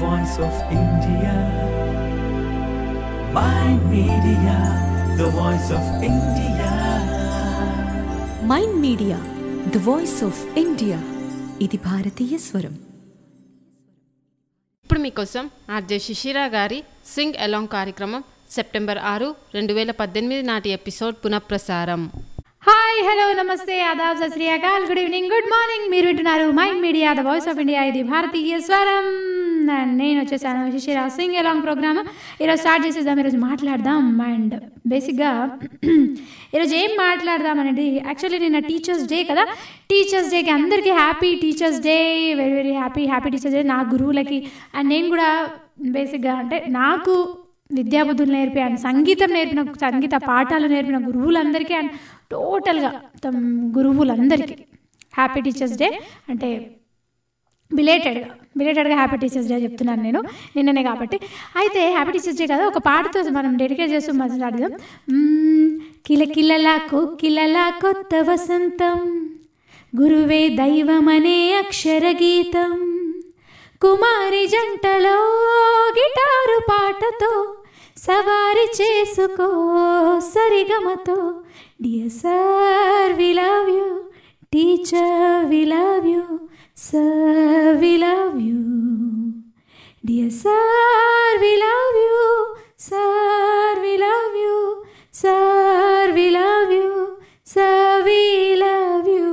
voice of India. My media, the voice of India. Mind Media the voice of India ఇది భారతీయ స్వరం ఇప్పుడు మీకోసం ఆర్జే శిశిరా గారి సింగ్ అలాంగ్ కార్యక్రమం సెప్టెంబర్ ఆరు రెండు వేల పద్దెనిమిది నాటి ఎపిసోడ్ పునఃప్రసారం హాయ్ హలో నమస్తే ఆదాబ్ సత్ శ్రీ అకాల్ గుడ్ ఈవినింగ్ గుడ్ మార్నింగ్ మీరు వింటున్నారు Mind Media the voice of India ఇది భారతీయ స్వరం అండ్ నేను వచ్చేసాను శిశిరా సింగ్ ఎలాంగ్ ప్రోగ్రామ్ ఈరోజు స్టార్ట్ చేసేద్దాం ఈరోజు మాట్లాడదాం అండ్ బేసిక్గా ఈరోజు ఏం మాట్లాడదాం అనేది యాక్చువల్లీ నిన్న టీచర్స్ డే కదా టీచర్స్ డేకి అందరికీ happy teachers day very very happy happy teachers day నా గురువులకి అండ్ నేను కూడా బేసిక్గా అంటే నాకు విద్యాబుద్ధులు నేర్పి అండ్ సంగీతం నేర్పిన సంగీత పాఠాలు నేర్పిన గురువులందరికీ అండ్ టోటల్గా తమ గురువులందరికీ హ్యాపీ టీచర్స్ డే అంటే బిలేటెడ్గా బిలేటెడ్గా హ్యాపీ టీచర్స్ డే చెప్తున్నాను నేను నిన్ననే కాబట్టి అయితే హ్యాపీ టీచర్స్ డే కదా ఒక పాటతో మనం డెడికేట్ చేస్తూ మాట్లాడదాం మ్మ్, కిలకిలలా కోకిలలా కొత్త వసంతం గురువే దైవమనే అక్షర గీతం కుమారి జంటలో గిటారు పాటతో సవారి చేసుకో సరిగమతో dear sir we love you teacher we love you sir we love you dear sir we love you sir we love you sir we love you sir we love you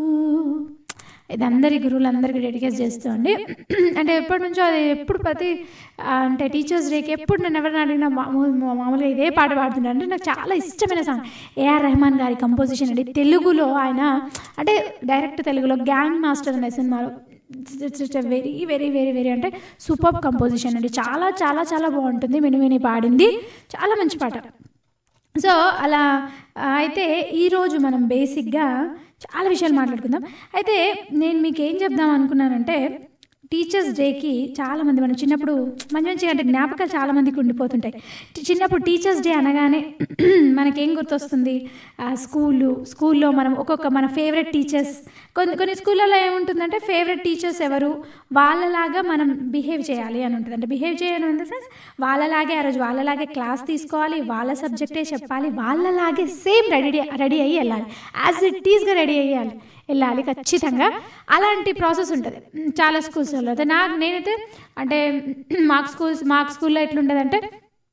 ఇది అందరి గురువులందరికీ dedicate చేస్తుంది అంటే ఎప్పటి నుంచో అది ఎప్పుడు ప్రతి ఆ, అంటే టీచర్స్ డేకి ఎప్పుడు నన్ను ఎవరిని అడిగినా మామూలు మామూలుగా ఇదే పాట పాడుతుంటాను అంటే నాకు చాలా ఇష్టమైన సాంగ్ ఏఆర్ రెహమాన్ గారి కంపోజిషన్ అండి తెలుగులో ఆయన అంటే డైరెక్ట్ తెలుగులో గ్యాంగ్ మాస్టర్ అనే సినిమాలో వెరీ వెరీ వెరీ వెరీ అంటే సూపర్ కంపోజిషన్ అండి చాలా చాలా చాలా బాగుంటుంది మిని మిని పాడింది చాలా మంచి పాట సో అలా ఆ, అయితే ఈరోజు మనం బేసిక్గా చాలా విషయాలు మాట్లాడుకుందాం అయితే నేను మీకు ఏం చెప్దాం అనుకున్నానంటే టీచర్స్ డేకి చాలామంది మనం చిన్నప్పుడు మంచి మంచి అంటే జ్ఞాపకాలు చాలా మందికి ఉండిపోతుంటాయి చి- చిన్నప్పుడు టీచర్స్ డే అనగానే మనకేం గుర్తొస్తుంది ఆ, స్కూలు స్కూల్లో మనం ఒక్కొక్క మన ఫేవరెట్ టీచర్స్ కొన్ని కొన్ని స్కూళ్ళలో ఏముంటుందంటే ఫేవరెట్ టీచర్స్ ఎవరు వాళ్ళలాగా మనం బిహేవ్ చేయాలి అని ఉంటుంది అంటే బిహేవ్ చేయడం ఇన్ ద సెన్స్ వాళ్ళలాగే ఆ రోజు వాళ్ళలాగే క్లాస్ తీసుకోవాలి వాళ్ళ సబ్జెక్టే చెప్పాలి వాళ్ళలాగే సేమ్ రెడీ రెడీ అయ్యి వెళ్ళాలి యాజ్ ఇట్ ఈస్గా రెడీ అయ్యాలి వెళ్ళాలి ఖచ్చితంగా అలాంటి ప్రాసెస్ ఉంటుంది మ్, చాలా స్కూల్స్లో అయితే నాకు నేనైతే అంటే మాకు స్కూల్స్ మాకు స్కూల్లో ఎట్లుంటుందంటే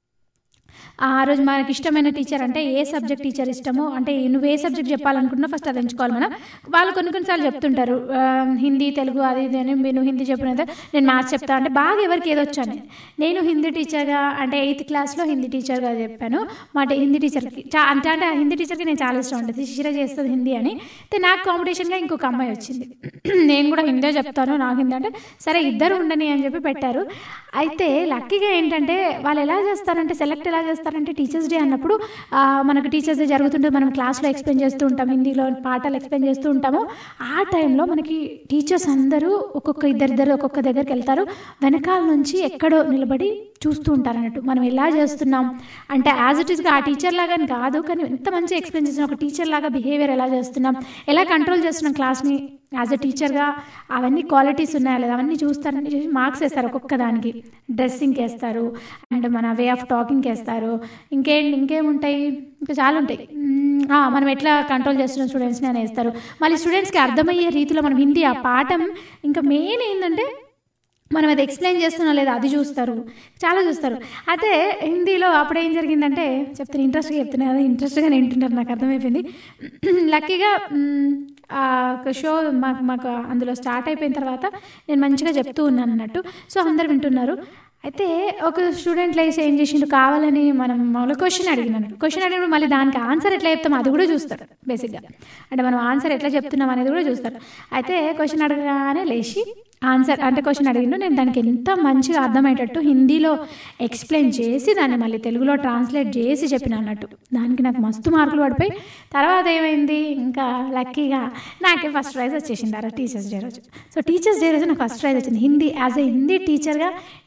ఆ రోజు మనకి ఇష్టమైన టీచర్ అంటే ఏ సబ్జెక్ట్ టీచర్ ఇష్టమో అంటే నువ్వు ఏ సబ్జెక్ట్ చెప్పాలనుకుంటున్నా ఫస్ట్ అది ఎంచుకోవాలి మనం వాళ్ళు కొన్ని కొన్నిసార్లు చెప్తుంటారు ఆ, హిందీ తెలుగు అది ఇది అని మీరు హిందీ చెప్పినంత నేను మ్యాథ్స్ చెప్తా అంటే బాగా ఎవరికి ఏదో వచ్చాను నేను హిందీ టీచర్గా అంటే ఎయిత్ క్లాస్లో హిందీ టీచర్గా చెప్పాను మా టే- హిందీ టీచర్కి చా అంటే అంటే ఆ హిందీ టీచర్కి నేను చాలా ఇష్టం ఉంటుంది శిశిర చేస్తుంది హిందీ అని అయితే నాకు కాంపిటీషన్గా ఇంకొక అమ్మాయి వచ్చింది నేను కూడా హిందే చెప్తాను నాకు హిందీ అంటే సరే ఇద్దరు ఉండని అని చెప్పి పెట్టారు అయితే లక్కీగా ఏంటంటే వాళ్ళు ఎలా చేస్తారంటే సెలెక్ట్ ఎలా చేస్తారంటే టీచర్స్ డే అన్నప్పుడు ఆ, మనకు టీచర్స్ డే జరుగుతుంటుంది మనం క్లాస్లో ఎక్స్ప్లెయిన్ చేస్తూ ఉంటాం హిందీలో పాఠాలు ఎక్స్ప్లెయిన్ చేస్తూ ఉంటాము ఆ టైంలో మనకి టీచర్స్ అందరూ ఒక్కొక్క ఇద్దరిద్దరు ఒక్కొక్క దగ్గరికి వెళ్తారు వెనకాల నుంచి ఎక్కడో నిలబడి చూస్తూ ఉంటారు అన్నట్టు మనం ఎలా చేస్తున్నాం అంటే యాజ్ ఇట్ ఈస్గా ఆ టీచర్ లాగా అని కాదు కానీ ఎంత మంచి ఎక్స్ప్లెయిన్ చేసిన ఒక టీచర్ లాగా బిహేవియర్ ఎలా చేస్తున్నాం ఎలా కంట్రోల్ చేస్తున్నాం క్లాస్ని యాజ్ అ టీచర్గా అవన్నీ క్వాలిటీస్ ఉన్నాయా లేదా అవన్నీ చూస్తారని చూసి మార్క్స్ వేస్తారు ఒక్కొక్క దానికి డ్రెస్సింగ్కి వేస్తారు అండ్ మన వే ఆఫ్ టాకింగ్కి వేస్తారు ఇంకేం ఇంకేముంటాయి ఇంకా చాలా ఉంటాయి మ్మ్, ఆ, మనం ఎట్లా కంట్రోల్ చేస్తున్నాం స్టూడెంట్స్ని అని వేస్తారు మళ్ళీ స్టూడెంట్స్కి అర్థమయ్యే రీతిలో మనం హిందీ ఆ పాఠం ఇంకా మెయిన్ ఏంటంటే మనం అది ఎక్స్ప్లెయిన్ చేస్తున్నా లేదా అది చూస్తారు చాలా చూస్తారు అయితే హిందీలో అప్పుడు ఏం జరిగిందంటే చెప్తాను ఇంట్రెస్ట్గా చెప్తున్నా కదా ఇంట్రెస్ట్గా వింటున్నారు నాకు అర్థమైపోయింది లక్కీగా మ్, ఆ ఒక షో మాకు మాకు అందులో స్టార్ట్ అయిపోయిన తర్వాత నేను మంచిగా చెప్తూ ఉన్నాను అన్నట్టు సో అందరు వింటున్నారు అయితే ఒక స్టూడెంట్ లేసి ఏం చేసిండు కావాలని మనం మామూలుగా క్వశ్చన్ అడిగినాడు క్వశ్చన్ అడిగినప్పుడు మళ్ళీ దానికి ఆన్సర్ ఎట్లా చెప్తాం అది కూడా చూస్తారు బేసిక్గా అంటే మనం ఆన్సర్ ఎట్లా చెప్తున్నాం అనేది కూడా చూస్తారు అయితే క్వశ్చన్ అడగగానే లేచి ఆన్సర్ అంటే క్వశ్చన్ అడిగిండు నేను దానికి ఎంత మంచిగా అర్థమయ్యేటట్టు హిందీలో ఎక్స్ప్లెయిన్ చేసి దాన్ని మళ్ళీ తెలుగులో ట్రాన్స్లేట్ చేసి చెప్పిన అన్నట్టు దానికి నాకు మస్తు మార్కులు పడిపోయి తర్వాత ఏమైంది ఇంకా లక్కీగా నాకే ఫస్ట్ ప్రైజ్ వచ్చేసింది ఆ రోజు టీచర్స్ డే రోజు సో టీచర్స్ డే రోజు నాకు ఫస్ట్ ప్రైజ్ వచ్చింది హిందీ యాజ్ ఎ హిందీ టీచర్గా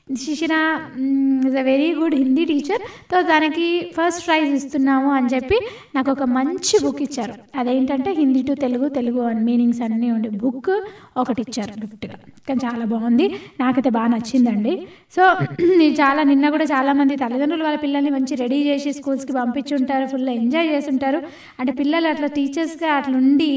Shishira is a very good Hindi teacher so తనకి ఫస్ట్ ప్రైజ్ ఇస్తున్నాము అని చెప్పి నాకు ఒక మంచి బుక్ ఇచ్చారు అదేంటంటే హిందీ టు తెలుగు తెలుగు అని మీనింగ్స్ అన్నీ ఉండే బుక్ ఒకటి ఇచ్చారు గిఫ్ట్గా కానీ చాలా బాగుంది నాకైతే బాగా నచ్చిందండి సో నేను చాలా నిన్న కూడా చాలామంది తల్లిదండ్రులు వాళ్ళ పిల్లల్ని మంచి రెడీ చేసి స్కూల్స్కి పంపించుంటారు ఫుల్ ఎంజాయ్ చేస్తుంటారు అంటే పిల్లలు అట్లా టీచర్స్గా అట్లా ఉండి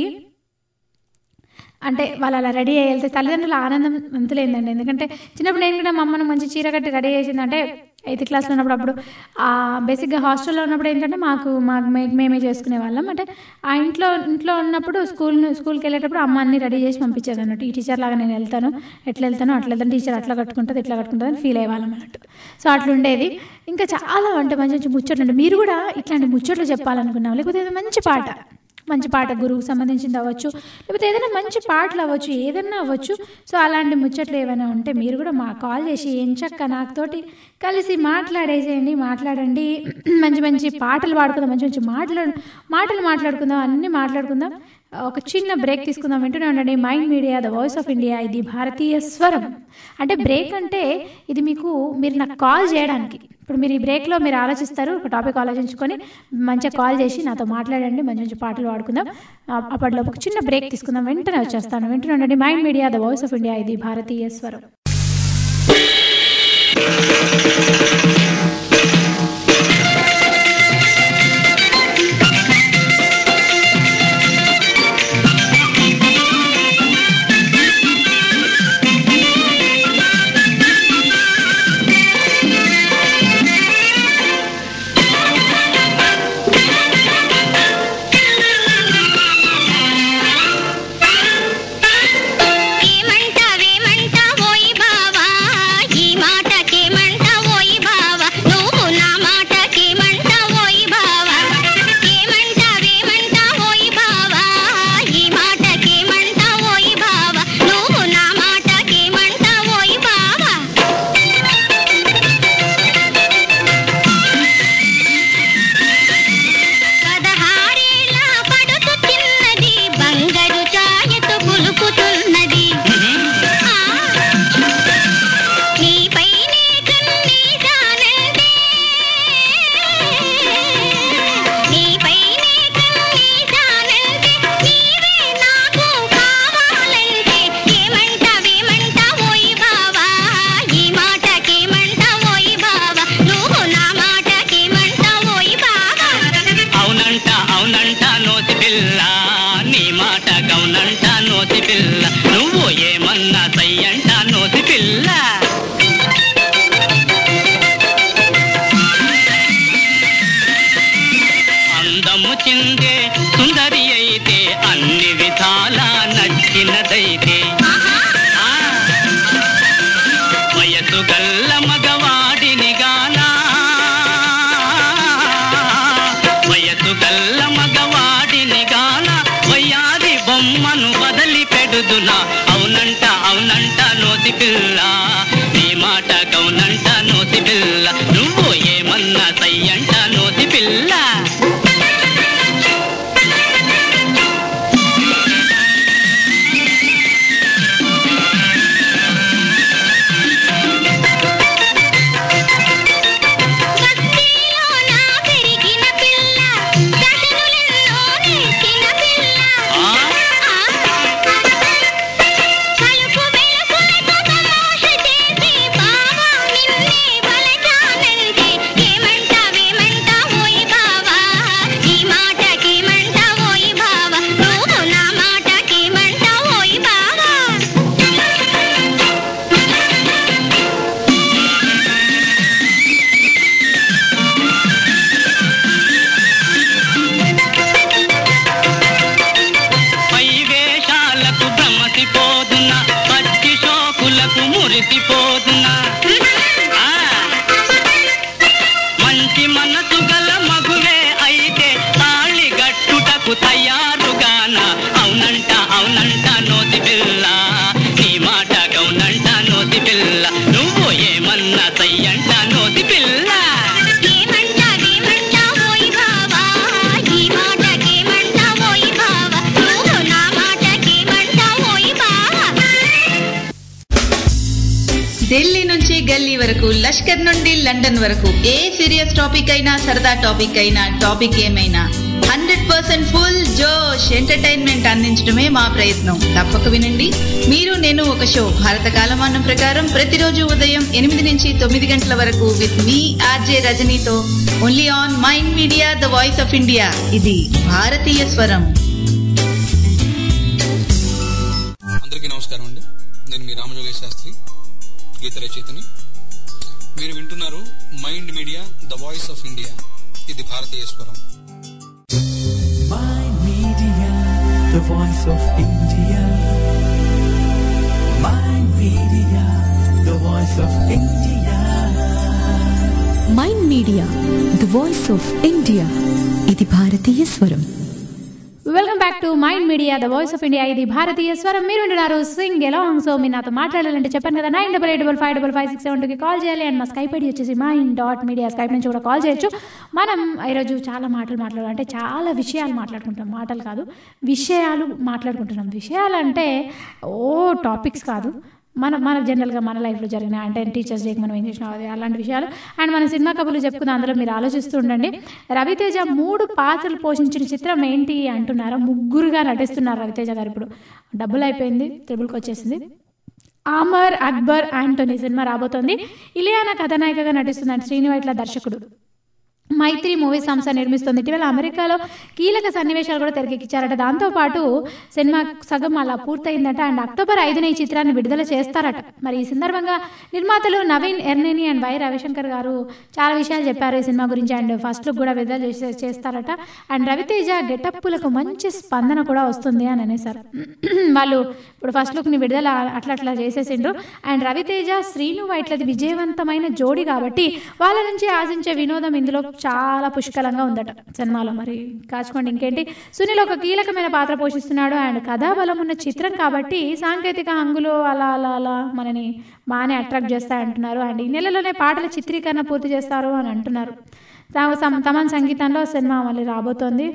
అంటే వాళ్ళు అలా రెడీ అయ్యి వెళ్తే తల్లిదండ్రుల ఆనందం అంతులేందండి ఎందుకంటే చిన్నప్పుడు నేను కూడా మా అమ్మను మంచి చీర కట్టి రెడీ చేసిందంటే ఎయిత్ క్లాస్లో ఉన్నప్పుడు అప్పుడు బేసిక్గా హాస్టల్లో ఉన్నప్పుడు ఏంటంటే మాకు మాకు మే- మేమే చేసుకునే వాళ్ళం అంటే ఆ ఇంట్లో ఇంట్లో ఉన్నప్పుడు స్కూల్ స్కూల్కి వెళ్ళేటప్పుడు అమ్మ అన్ని రెడీ చేసి పంపించేది అన్నట్టు ఈ టీచర్ లాగా నేను వెళ్తాను ఎట్లా వెళ్తాను అట్లా వెళ్తాను టీచర్ అట్లా కట్టుకుంటుంది ఇట్లా కట్టుకుంటుంది అని ఫీల్ అయ్యేవాళ్ళం అన్నట్టు సో అట్లా ఉండేది ఇంకా చాలా అంటే మంచి మంచి ముచ్చట్లు ఉంటాయి మీరు కూడా ఇట్లాంటి ముచ్చట్లు చెప్పాలనుకున్నాం లేకపోతే ఏదో మంచి పాట మంచి పాట గురువుకు సంబంధించింది అవ్వచ్చు లేకపోతే ఏదైనా మంచి పాటలు అవ్వచ్చు ఏదైనా అవ్వచ్చు సో అలాంటి ముచ్చట్లు ఏమైనా ఉంటే మీరు కూడా మా కాల్ చేసి ఎంచక్క నాతోటి కలిసి మాట్లాడేసేయండి మాట్లాడండి మంచి మంచి పాటలు పాడుకుందాం మంచి మంచి మాట్లాడు మాటలు మాట్లాడుకుందాం అన్నీ మాట్లాడుకుందాం ఒక చిన్న బ్రేక్ తీసుకుందాం వింటూనే ఉండండి Mind Media the voice of India ఇది భారతీయ స్వరం అంటే బ్రేక్ అంటే ఇది మీకు మీరు నాకు కాల్ చేయడానికి ఇప్పుడు మీరు ఈ బ్రేక్లో మీరు ఆలోచిస్తారు ఒక టాపిక్ ఆలోచించుకొని మంచిగా కాల్ చేసి నాతో మాట్లాడండి మంచి మంచి పాటలు పాడుకుందాం ఆ- అప్పటిలోపు ఒక చిన్న బ్రేక్ తీసుకుందాం వెంటనే వచ్చేస్తాను వింటూనే ఉండండి Mind Media the voice of India ఇది భారతీయ స్వరం ఏమంటావేమంటావోయ్ బావా ఈ మాటకేమంటావోయ్ బావా నువ్వు నా మాటకేమంటావోయ్ బావా ఏమంటావేమంటావోయ్ బావా ఈ మాటకేమంటావోయ్ బావా నువ్వు నా మాటకేమంటావోయ్ బావా పదహారేళ్ళ పడుతు చిన్నది బంగారు ఛాయతో పులుకుతున్నది ఆ, నీపైనే కన్నీసానంటే నీపైనే కన్నీసానంటే నీవే నాకు కావాలంటే ఏమంటావేమంటావోయ్ బావా ఈ మాటకేమంటావోయ్ బావా నువ్వు నా మాటకేమంటావోయ్ బావా అవునంట అవునంట నోతి పిల్ల నీ మాట గౌనంట నోతి పిల్ల నువ్వు ఏమన్నా సయ్యంట నోతి పిల్ల అందము చిందే సుందరి అయితే అన్ని విధాలా నచ్చినదైతే ఆ, వయసు గల్ల మగవాడిని గానా వయసు గల్ల మగవాడిని గాన వయ్యాది బొమ్మను వదిలి పెడుదునా అవునంట అవునంట నోతి పిల్ల నీ మాట కౌనంట నోతి పిల్ల నువ్వు ఏమన్నా సయ్యంట నోతి పిల్ల బస్తీలో నా పెరిగిన పిల్ల దశనులెన్నో నేర్చిన పిల్ల ఆ? కలుపు వెలుపులతో తమాష చేసి బావా నిన్నే బలచానంటే ఏమంటావేమంటావోయ్ బావా ఈ మాటకేమంటావోయ్ బావా నువ్వు నా మాటకేమంటావోయ్ బావా పై వేషాలకు భ్రమసిపోదునా పచ్చి షోకులకు మురిసిపోదునా ఆ. మంచి మనసు గల మగువే అయితే తాళి గట్టుటకు తయారుగాన అవునంట అవునంట నోతి పిల్ల నీ మాట గౌనంట నోతి పిల్ల నువ్వు ఏమన్నా సయ్యంట నోతి పిల్ల ఏమంటావేమంటావోయ్ బావా ఈ మాటకేమంటావోయ్ బావా నువ్వు నా మాటకేమంటావోయ్ బావా ఢిల్లీ నుంచి గల్లీ వరకు లష్కర్ నుండి లండన్ వరకు ఏ సీరియస్ టాపిక్ అయినా సరదా టాపిక్ అయినా టాపిక్ ఏమైనా హండ్రెడ్ పర్సెంట్ ఫుల్ జోష్ ఎంటర్టైన్మెంట్ అందించడమే మా ప్రయత్నం తప్పక వినండి మీరు నేను ఒక షో భారత కాలమానం ప్రకారం ప్రతిరోజు ఉదయం ఎనిమిది నుంచి తొమ్మిది గంటల వరకు విత్ మీ ఆర్జే రజనీతో only on Mind Media the voice of India ఇది భారతీయ స్వరం అందరికీ నమస్కారం అండి నేను మీ రామజోగేశ్ శాస్త్రి గీత రచయితని మీరు వింటున్నారు Mind Media the voice of India ఇది భారతీయ స్వరం Mind Media, the voice of India. Mind Media, the voice of India. Mind Media the voice of India ఇది భారతీయ స్వరం welcome back to Mind Media the voice of India ఇది భారతీయ స్వరం మీరు వింటున్నారు సింగ్ ఎలాంగ్ సో మీరు నాతో మాట్లాడాలంటే చెప్పాను కదా nine double eight double five double five six seven టూకి కాల్ చేయాలి అండ్ మా స్కైప్ ఐడి వచ్చేసి మైండ్ డాట్ మీడియా స్కైప్ నుంచి కూడా కాల్ చేయొచ్చు మనం ఈరోజు చాలా మాటలు మాట్లాడాలి అంటే చాలా విషయాలు మాట్లాడుకుంటాం మాటలు కాదు విషయాలు మాట్లాడుకుంటున్నాం విషయాలు అంటే ఓ టాపిక్స్ కాదు మన మన జనరల్గా మన లైఫ్లో జరిగిన అంటే టీచర్స్ డేకి మనం ఏం చేసినా అది అలాంటి విషయాలు అండ్ మన సినిమా కబుర్లు చెప్పుకుందాం అందులో మీరు ఆలోచిస్తూ ఉండండి రవితేజ మూడు పాత్రలు పోషించిన చిత్రం ఏంటి అంటున్నారా ముగ్గురుగా నటిస్తున్నారు రవితేజ గారు ఇప్పుడు డబ్బులు అయిపోయింది త్రిబుల్కి వచ్చేసింది ఆమర్ అక్బర్ ఆంటోనీ సినిమా రాబోతోంది ఇలియానా కథానాయికగా నటిస్తున్నాడు శ్రీను వైట్ల దర్శకుడు మైత్రి మూవీ సంస్థ నిర్మిస్తుంది ఇటీవల అమెరికాలో కీలక సన్నివేశాలు కూడా తెరకెక్కించారట దాంతోపాటు సినిమా సగం అలా పూర్తయిందట అండ్ అక్టోబర్ ఐదున ఈ చిత్రాన్ని విడుదల చేస్తారట మరి ఈ సందర్భంగా నిర్మాతలు నవీన్ ఎర్నేని అండ్ వై రవిశంకర్ గారు చాలా విషయాలు చెప్పారు ఈ సినిమా గురించి అండ్ ఫస్ట్ లుక్ కూడా విడుదల చేసే చేస్తారట అండ్ రవితేజ గెటప్పులకు మంచి స్పందన కూడా వస్తుంది అని అనేసారు వాళ్ళు ఇప్పుడు ఫస్ట్ లుక్ని విడుదల అట్లా అట్లా చేసేసిండ్రు అండ్ రవితేజ శ్రీను వైట్లది విజయవంతమైన జోడి కాబట్టి వాళ్ళ నుంచి ఆశించే వినోదం ఇందులో చాలా పుష్కలంగా ఉందట సినిమాలో మరి కాచుకోండి ఇంకేంటి సునీల్ ఒక కీలకమైన పాత్ర పోషిస్తున్నాడు అండ్ కథాబలం ఉన్న చిత్రం కాబట్టి సాంకేతిక హంగులు అలా అలా అలా మనని బాగానే అట్రాక్ట్ చేస్తాయంటున్నారు అండ్ ఈ నెలలోనే పాటల చిత్రీకరణ పూర్తి చేస్తారు అని అంటున్నారు తా- సం- తమన్ సంగీతంలో సినిమా మళ్ళీ రాబోతోంది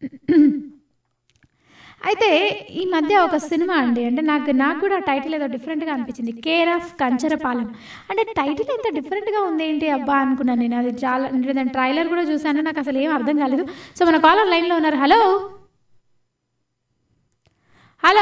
అయితే ఈ మధ్య ఒక సినిమా అండి అంటే నాకు నాకు కూడా టైటిల్ ఏదో డిఫరెంట్గా అనిపించింది కేర్ ఆఫ్ కంచరపాలెం అంటే టైటిల్ ఎంత డిఫరెంట్గా ఉంది ఏంటి అబ్బా అనుకున్నాను నేను అది చాలా అంటే దాని ట్రైలర్ కూడా చూసాను నాకు అసలు ఏం అర్థం కాలేదు సో మన కాలర్ లైన్లో ఉన్నారు హలో హలో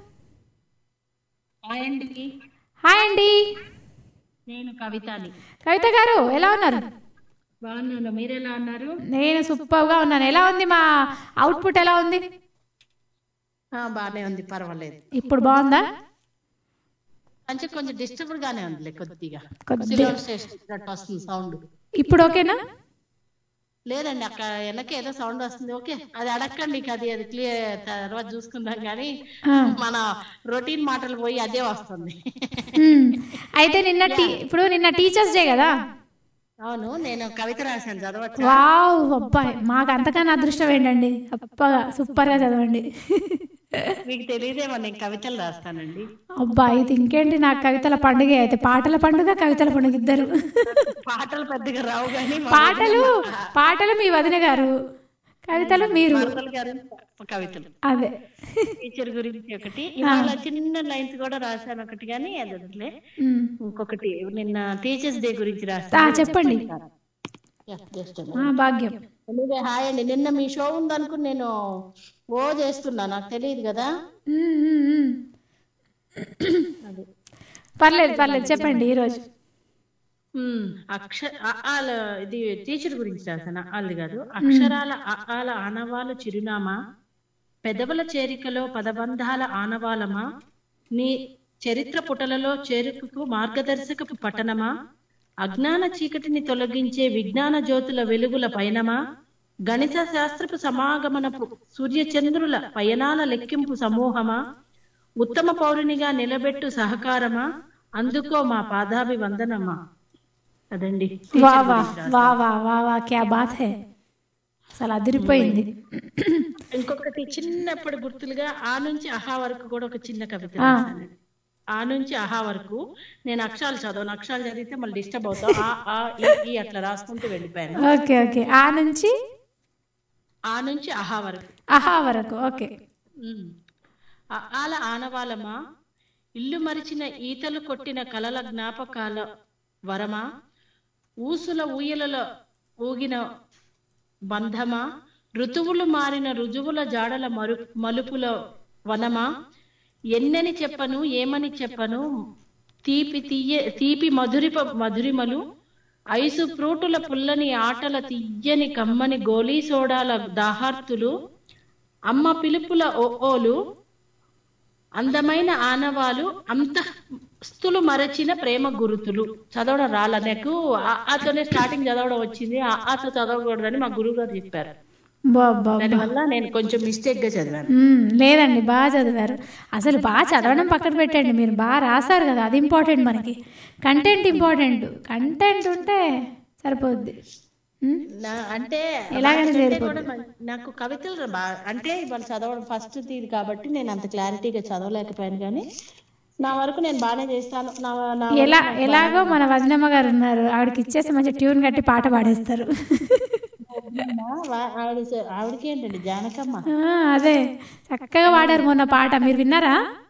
హాయ్ అండి హాయ్ అండి నేను కవితని కవిత గారు ఎలా ఉన్నారు బాగున్నాను మీరు ఎలా ఉన్నారు నేను సూపర్గా ఉన్నాను ఎలా ఉంది మా అవుట్పుట్ ఎలా ఉంది ఆ, బాగానే ఉంది పర్వాలేదు ఇప్పుడు బాగుందా కొంచెం కొంచెం డిస్టర్బ్ గానే ఉంది కొద్దిగా కొద్ది- సిల్వర్ స్టేషన్ అట్లా వస్తుంది సౌండ్ ఇప్పుడు ఓకేనా లేదండి అక్కడ వెనక ఏదో సౌండ్ వస్తుంది ఓకే అది అడగండి ఇక అది అది క్లియర్ తర్వాత చూసుకుందాం కానీ ఆ. మన రొటీన్ మాటలు పోయి అదే వస్తుంది మ్మ్. అయితే నిన్న టీ ఇప్పుడు నిన్న టీచర్స్ డే కదా అవును నేను కవిత రాశాను చదవచ్చా వావ్ అబ్బాయి మాకు అంతకన్నా అదృష్టం ఏంటండి అప్పగా సూపర్గా చదవండి మీకు తెలియదేమో నేను కవితలు రాస్తానండి అబ్బా ఇది ఇంకేంటి నాకు కవితల పండుగ అయితే పాటల పండుగ కవితల పండుగ ఇద్దరు పాటలు పెద్దగా రావు కానీ మా పాటలు పాటలు మీ వదిన గారు కవితలు మీరు వరదలు గారు కవితలు అదే టీచర్ గురించి ఒకటి ఇవాళ చిన్న లైన్స్ కూడా రాశాను ఒకటి కానీ అది వదిలే మ్మ్. ఇంకొకటి నిన్న టీచర్స్ డే గురించి ఆ, రాశాను చెప్పండి Yeah, just a minute. ఆ, భాగ్యం Anyway, హాయ్ అండి నిన్న మీ షో ఉందనుకుని నేను ఓ చేస్తున్నా నాకు తెలియదు కదా మ్మ్, మ్మ్, మ్మ్. పర్లేదు పర్లేదు చెప్పండి ఈరోజు మ్మ్. అక్షర ఆల ఇది టీచర్ గురించి రాశాను ఆళ్ళది కాదు అక్షరాల ఆల ఆనవాలు చిరునామా పెదవుల చేరికలో పదబంధాల ఆనవాలమా నీ చరిత్ర పుటలలో చేరుకకు మార్గదర్శకపు పట్టణమా అజ్ఞాన చీకటిని తొలగించే విజ్ఞాన జ్యోతుల వెలుగుల పయనమా గణిత శాస్త్రపు సమాగమనపు సూర్యచంద్రుల పయనాల లెక్కింపు సమూహమా ఉత్తమ పౌరునిగా నిలబెట్టు సహకారమా అందుకో మా పాదాభివందనమా అదండి వా వా వా వా వా వా క్యా బాత్ హే అసలు అదిరిపోయింది ఇంకొకటి చిన్నప్పుడు గుర్తులుగా ఆ నుంచి అహా వరకు కూడా ఒక చిన్న కవిత ఆ. రాశానండి. ఆ నుంచి అహా వరకు నేను అక్షరాలు చదవను అక్షరాలు చదివితే మళ్ళీ డిస్టర్బ్ అవుతాం ఆ ఆ ఈ, ఈ అట్లా రాసుకుంటూ వెళ్ళిపోయాను ఓకే ఓకే ఆ నుంచి ఆ నుంచి అహా వరకు అహా వరకు ఓకే ఉమ్. ఆ ఆల ఆనవాలమా ఇల్లు మరిచిన ఈతలు కొట్టిన కలల జ్ఞాపకాల వరమా ఊసుల ఊయలలో ఊగిన బంధమా ఋతువులు మారిన రుజువుల జాడల మరు మలుపుల వనమా ఎన్నని చెప్పను ఏమని చెప్పను తీపి తీయ తీపి మధురిప మధురిమలు ఐసు ఫ్రూటుల పుల్లని ఆటల తీయని కమ్మని గోలీ సోడాల దాహార్తులు అమ్మ పిలుపుల ఓలు అందమైన ఆనవాలు అంతస్తులు మరచిన ప్రేమ గురుతులు చదవడం రాల నాకు ఆ- ఆతోనే స్టార్టింగ్ చదవడం వచ్చింది ఆ- ఆతో చదవకూడదని మా గురువు గారు చెప్పారు బాబా దానివల్ల నేను కొంచెం మిస్టేక్ గా చదివాను మ్మ్, లేదండి బాగా చదివారు అసలు బాగా చదవడం పక్కన పెట్టండి మీరు బాగా రాశారు కదా అది ఇంపార్టెంట్ మనకి కంటెంట్ ఇంపార్టెంట్ కంటెంట్ ఉంటే సరిపోద్ది మ్మ్? నా అంటే ఎలాగైనా వాటికంటే సరిపోద్ది. కూడా మన- నాకు కవితలు బా- అంటే ఇవాళ చదవడం ఫస్ట్ తీరు కాబట్టి నేను అంత క్లారిటీగా చదవలేకపోయాను కానీ నా వరకు నేను బాగానే చేస్తాను నా నా వరకు ఎలా నాకు ఎలాగో మన వజనమ్మ గారు ఉన్నారు ఆవిడకి ఇచ్చేసి మంచి ట్యూన్ కట్టి పాట పాడేస్తారు బాగుందా? వా- ఆవిడ ఆవిడకి ఏంటండి జానకమ్మ ఆ, అదే చక్కగా పాడారు మొన్న పాట మీరు విన్నారా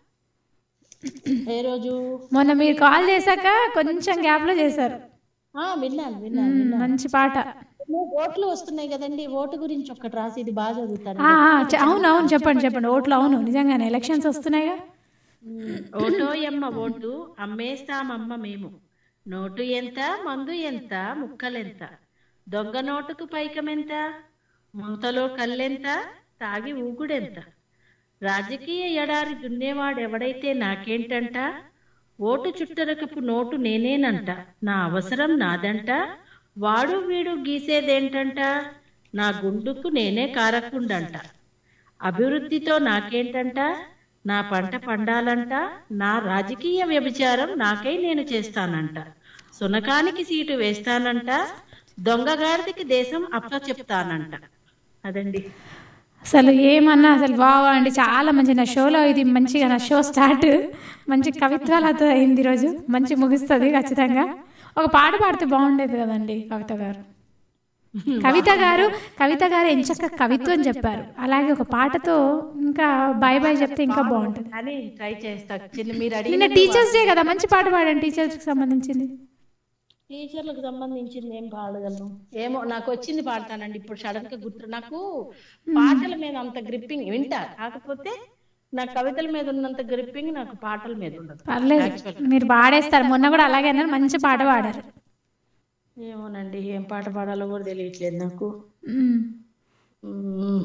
ఏ రోజు మొన్న మీరు కాల్ చేశాక కొంచెం గ్యాప్ లో చేశారు ఆ విన్నాను విన్నాను మ్మ్, విన్నాను మంచి పాట ఓట్లు వస్తున్నాయి కదండి ఓటు గురించి ఒక్కటి రాసి ఇది బాగా చదువుతాను ఆ, ఆ, చ- అవును అవును చెప్పండి చెప్పండి ఓట్లు అవును నిజంగానే ఎలక్షన్స్ వస్తున్నాయిగా ఓటో ఎమ్మ ఓటు అమ్మేస్తామమ్మ మేము నోటు ఎంత మందు ఎంత ముక్కలెంత దొంగ నోటుకు పైకమెంత మూతలో కల్లెంత తాగి ఊగుడెంత రాజకీయ ఎడారి దున్నేవాడెవడైతే నాకేంటంట ఓటు చుట్టరకపు నోటు నేనేనంట నా అవసరం నాదంట వాడు వీడు గీసేదేంటంట నా గుండుకు నేనే కారకుండంట అభివృద్ధితో నాకేంటంట నా పంట పండాలంట నా రాజకీయ వ్యభిచారం నాకై నేను చేస్తానంట సునకానికి సీటు వేస్తానంట దొంగగాడికి దేశం అప్ప చెప్తానంట అదండి అసలు ఏమన్నా అసలు బాగా అండి చాలా మంచి నా షోలో ఇది మంచిగా నా షో స్టార్ట్ మంచి కవిత్వాలతో అయింది ఈరోజు మంచి ముగుస్తుంది ఖచ్చితంగా ఒక పాట పాడితే బాగుండేది కదండి కవిత గారు కవిత గారు కవిత గారు ఎంచక్క కవిత్వం చెప్పారు అలాగే ఒక పాటతో ఇంకా బాయ్ బాయ్ చెప్తే ఇంకా బాగుంటుంది అని ట్రై చేస్తా చిన్న మీరు నిన్న అడిగిన టీచర్స్ డే కదా మంచి పాట పాడండి టీచర్స్ కి సంబంధించింది టీచర్లకు సంబంధించింది ఏం పాడగలను ఏమో నాకు వచ్చింది పాడతానండి ఇప్పుడు సడన్ గా గుర్తు నాకు పాటల మీద అంత గ్రిప్పింగ్ వింటా కాకపోతే నా కవితల మీద ఉన్నంత గ్రిప్పింగ్ నాకు పాటల మీద ఉండదు పర్లేదు మీరు పాడేస్తారు మొన్న కూడా అలాగే అన్నారు మంచి పాట పాడారు ఏమోనండి ఏం పాట పాడాలో కూడా తెలియట్లేదు నాకు మ్మ్. మ్మ్.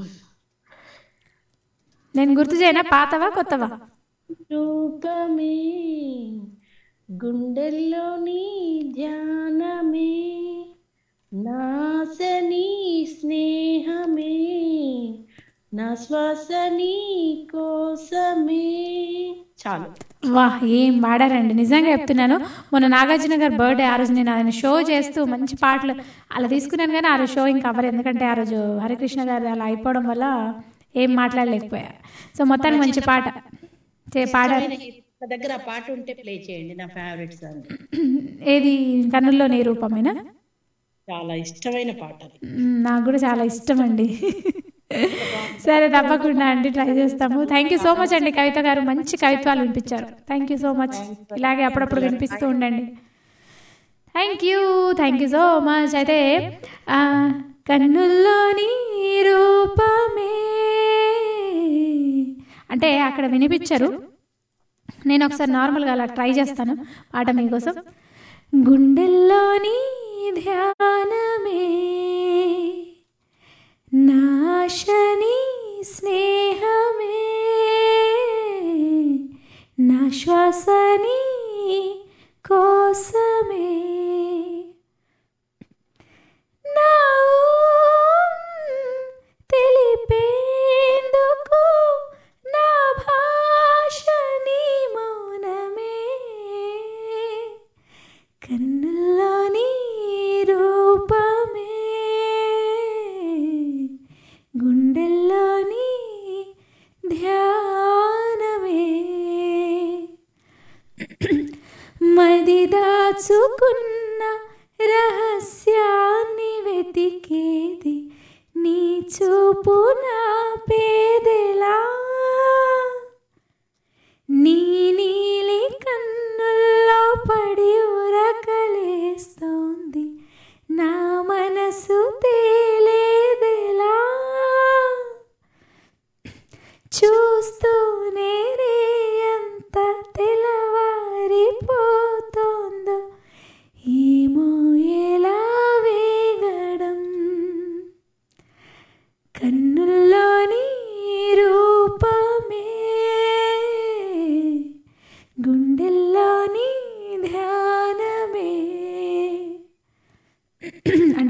నేను గుర్తు చేయనా పాతవా కొత్తవా రూపమే గుండెల్లోని ధ్యానమే నాసని స్నేహమే నా శ్వాసని కోసమే చాలు వా ఏం పాడారండి నిజంగా చెప్తున్నాను మొన్న నాగార్జున గారి బర్త్డే ఆ రోజు నేను ఆయన షో చేస్తూ మంచి పాటలు అలా తీసుకున్నాను కానీ ఆ రోజు షో ఇంకా అవ్వరు ఎందుకంటే ఆ రోజు హరికృష్ణ గారు అలా అయిపోవడం వల్ల ఏం మాట్లాడలేకపోయా సో మొత్తానికి మంచి పాట చే పాడారు నా దగ్గర ఆ పాట ఉంటే ప్లే చేయండి నా ఫేవరెట్ సాంగ్ ఏది కన్నుల్లో నీ రూపమేనా చాలా ఇష్టమైన పాట అది మ్, నాకు కూడా చాలా ఇష్టం అండి సరే తప్పకుండా అండి ట్రై చేస్తాము థ్యాంక్ యూ సో మచ్ అండి కవిత గారు మంచి కవిత్వాలు వినిపించారు థ్యాంక్ యూ సో మచ్ ఇలాగే అప్పుడప్పుడు వినిపిస్తూ ఉండండి thank you thank you so much అయితే ఆ, కన్నుల్లోని రూపమే అంటే అక్కడ వినిపించరు నేను ఒకసారి నార్మల్గా అలా ట్రై చేస్తాను పాట మీకోసం గుండెల్లోని ధ్యానమే నాశని స్నేహమే నా శ్వాసని కోసమే నా తెలిపేందుకు నా భాషని మౌనమే కన్నుల్లోని రూపమే గుండెల్లోని ధ్యానమే మది దాచుకున్న రహస్యాన్ని వెతికేది నీ చూపు నా పేదెలా నీ నీలి కన్నుల్లో పడి ఉరకలే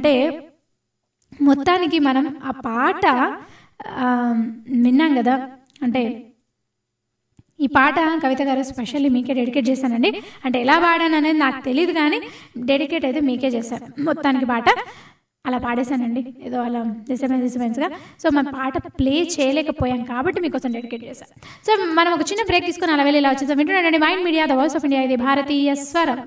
అంటే మొత్తానికి మనం ఆ పాట ఆ, విన్నాం కదా అంటే ఈ పాట కవిత గారు స్పెషల్లీ మీకే డెడికేట్ చేశానండి అంటే ఎలా పాడాను అనేది నాకు తెలియదు కానీ డెడికేట్ అయితే మీకే చేశాను మొత్తానికి పాట అలా పాడేశానండి ఏదో అలా డిస్టర్బెన్స్ డిస్టర్బెన్స్గా సో మన పాట ప్లే చేయలేకపోయాం కాబట్టి మీకోసం డెడికేట్ చేశాను సో మనం ఒక చిన్న బ్రేక్ తీసుకుని అలా వెళ్ళి ఇలా వచ్చేసాం వింటున్నాండి Mind Media the voice of India ఇది భారతీయ స్వరం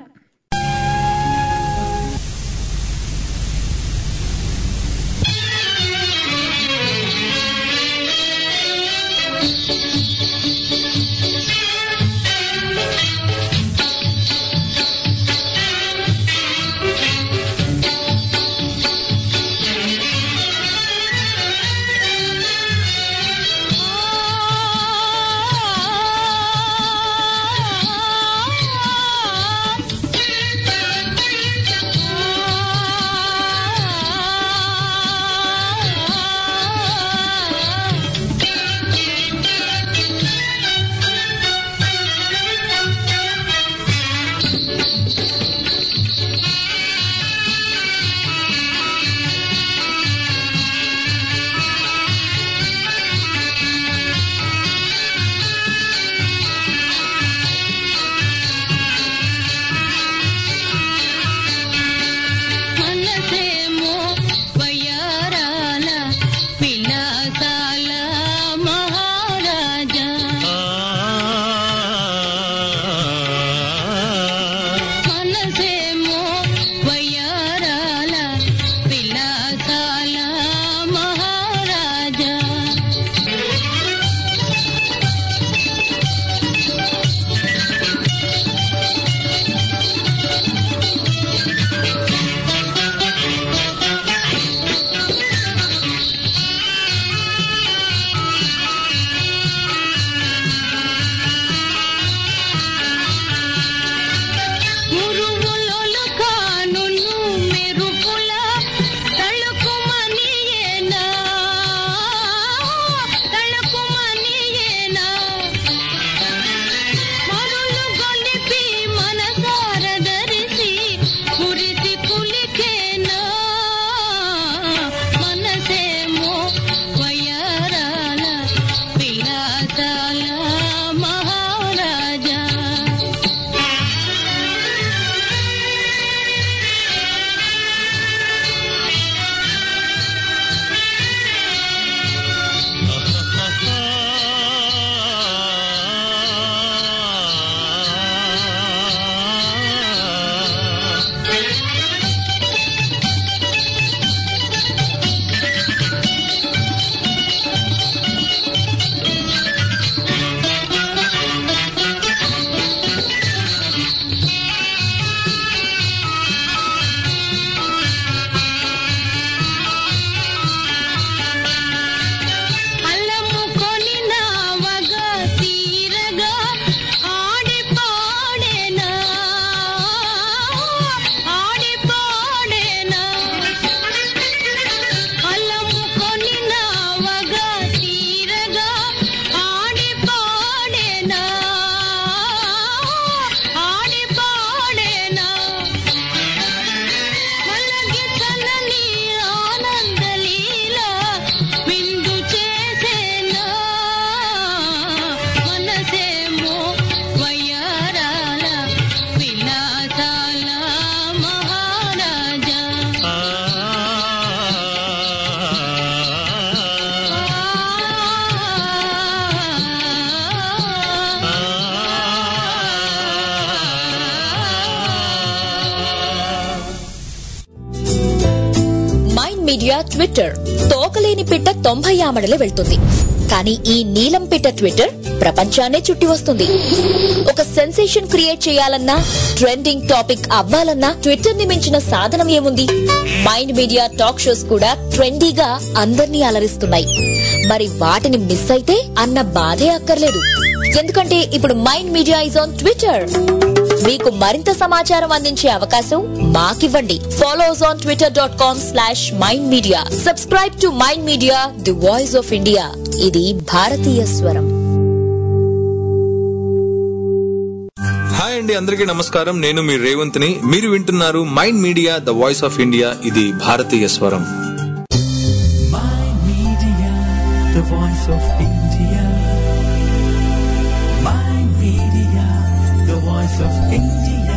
మనసేమో వయ్యారాల విలాసాల మహారాజా మనసేమో వయ్యారాల విలాసాల మహారాజా మురుగులొలు కానును మెరుపుల తళుకుమనియేనా తళుకుమనియేనా మరులు గొలిపి మనసార ధరిసి మురిసి పులికేనా మనసేమో వయ్యారాల విలాసాల మహారాజా అల్లముకొని నావగా తీరగా ఆడి పాడేనా ఆడి పాడేనా అల్లముకొని నావగా తీరగా ఆడి పాడేనా ఆడి పాడేనా మలగి తనని ఆనందలీల విందు చేసేనా మనసేమో వయ్యారాల విలాసాల మహారాజా మైండ్ మీడియా ట్విట్టర్ తోకలేని పిట్ట తొంభై ఆమడలే వెళ్తుంది కానీ ఈ నీలం పిట్ట ట్విట్టర్ ప్రపంచాన్నే చుట్టి వస్తుంది ఒక సెన్సేషన్ క్రియేట్ చేయాలన్నా ట్రెండింగ్ టాపిక్ అవ్వాలన్నా ట్విట్టర్ ని మించిన సాధనం ఏముంది మైండ్ మీడియా టాక్ షోస్ కూడా ట్రెండీగా అందర్నీ అలరిస్తున్నాయి మరి వాటిని మిస్ అయితే అన్న బాధే అక్కర్లేదు ఎందుకంటే ఇప్పుడు Mind Media is on Twitter మీకు మరింత సమాచారం అందించే అవకాశం మాకివ్వండి follow us on Twitter dot com slash Mind Media subscribe to Mind Media the voice of India ఇది భారతీయ స్వరం హాయ్ అండి అందరికీ నమస్కారం నేను మీ రేవంత్ని మీరు వింటున్నారు Mind Media the voice of India ఇది భారతీయ స్వరం the voice of India. My media, the voice of India.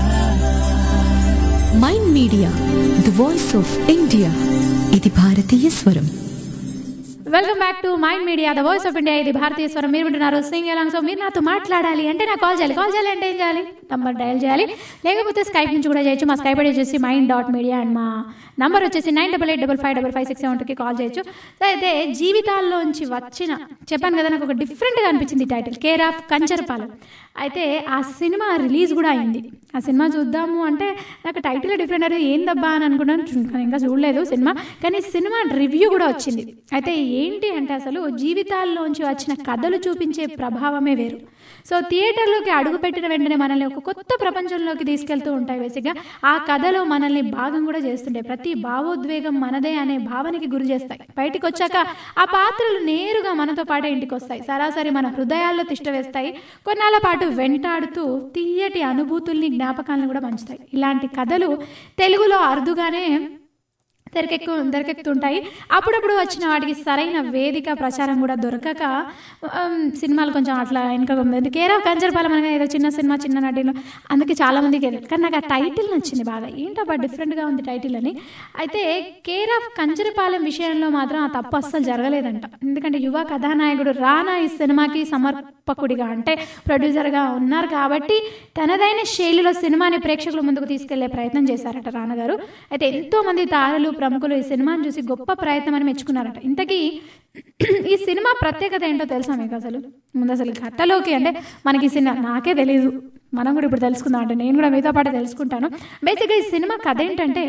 Mind Media the voice of India ఇది భారతీయ స్వరం welcome back to Mind Media the voice of India ఇది భారతీయ స్వరం మీరు వింటున్నారు సింగ్ ఎలాంగ్ సో మీరు నాతో మాట్లాడాలి అంటే నాకు కాల్ చేయాలి కాల్ చేయాలి అంటే ఏం చేయాలి నంబర్ డయల్ చేయాలి లేకపోతే స్కైప్ నుంచి కూడా చేయొచ్చు మా స్కైప్ ఐడి వచ్చేసి మైండ్ డాట్ మీడియా అండ్ మా నంబర్ వచ్చేసి nine double eight double five double five six seven టూకి కాల్ చేయొచ్చు సో అయితే జీవితాల్లోంచి వచ్చిన చెప్పాను కదా నాకు ఒక డిఫరెంట్గా అనిపించింది ఈ టైటిల్ కేర్ ఆఫ్ కంచరపాలెం అయితే ఆ సినిమా రిలీజ్ కూడా అయింది ఆ సినిమా చూద్దాము అంటే నాకు టైటిల్ డిఫరెంట్ అది ఏందబ్బా అని అనుకున్నాను చూ- కానీ ఇంకా చూడలేదు సినిమా కానీ సినిమా రివ్యూ కూడా వచ్చింది అయితే ఏంటి అంటే అసలు జీవితాల్లోంచి వచ్చిన కథలు చూపించే ప్రభావమే వేరు సో థియేటర్లోకి అడుగుపెట్టిన వెంటనే మనల్ని ఒక కొత్త ప్రపంచంలోకి తీసుకెళ్తూ ఉంటాయి బేసిక్గా ఆ కథలో మనల్ని భాగం కూడా చేస్తుంటాయి ప్రతి భావోద్వేగం మనదే అనే భావనకి గురి చేస్తాయి బయటికి వచ్చాక ఆ పాత్రలు నేరుగా మనతో పాటే ఇంటికి వస్తాయి సరాసరి మన హృదయాల్లో తిష్ట వేస్తాయి కొన్నాళ్ళ పాటు వెంటాడుతూ తీయటి అనుభూతుల్ని జ్ఞాపకాలను కూడా పంచుతాయి ఇలాంటి కథలు తెలుగులో అరుదుగానే తెరకెక్కు తెరకెక్కుతుంటాయి అప్పుడప్పుడు వచ్చిన వాటికి సరైన వేదిక ప్రచారం కూడా దొరకక ఆమ్, సినిమాలు కొంచెం అట్లా వెనుక ఉంది కేర్ ఆఫ్ కంచరపాలెం అనగా ఏదో చిన్న సినిమా చిన్న నటిలో అందుకే చాలా మందికి వెళ్ళారు కానీ నాకు ఆ టైటిల్ నచ్చింది బాగా ఏంటబ్బా డిఫరెంట్గా ఉంది టైటిల్ అని అయితే కేర్ ఆఫ్ కంచరపాలెం విషయంలో మాత్రం ఆ తప్పు అస్సలు జరగలేదంట ఎందుకంటే యువ కథానాయకుడు రానా ఈ సినిమాకి సమర్పకుడిగా అంటే ప్రొడ్యూసర్గా ఉన్నారు కాబట్టి తనదైన శైలిలో సినిమాని ప్రేక్షకుల ముందుకు తీసుకెళ్లే ప్రయత్నం చేశారట రానా గారు అయితే ఎంతో మంది తారలు ప్రముఖులు ఈ సినిమాని చూసి గొప్ప ప్రయత్నం అని మెచ్చుకున్నారట ఇంతకీ ఈ సినిమా ప్రత్యేకత ఏంటో తెలుసా మీకు అసలు ముందు అసలు కథలోకి అంటే మనకి ఈ సినిమా నాకే తెలియదు మనం కూడా ఇప్పుడు తెలుసుకుందాం అంటే నేను కూడా మీతో పాటు తెలుసుకుంటాను బేసిక్గా ఈ సినిమా కథ ఏంటంటే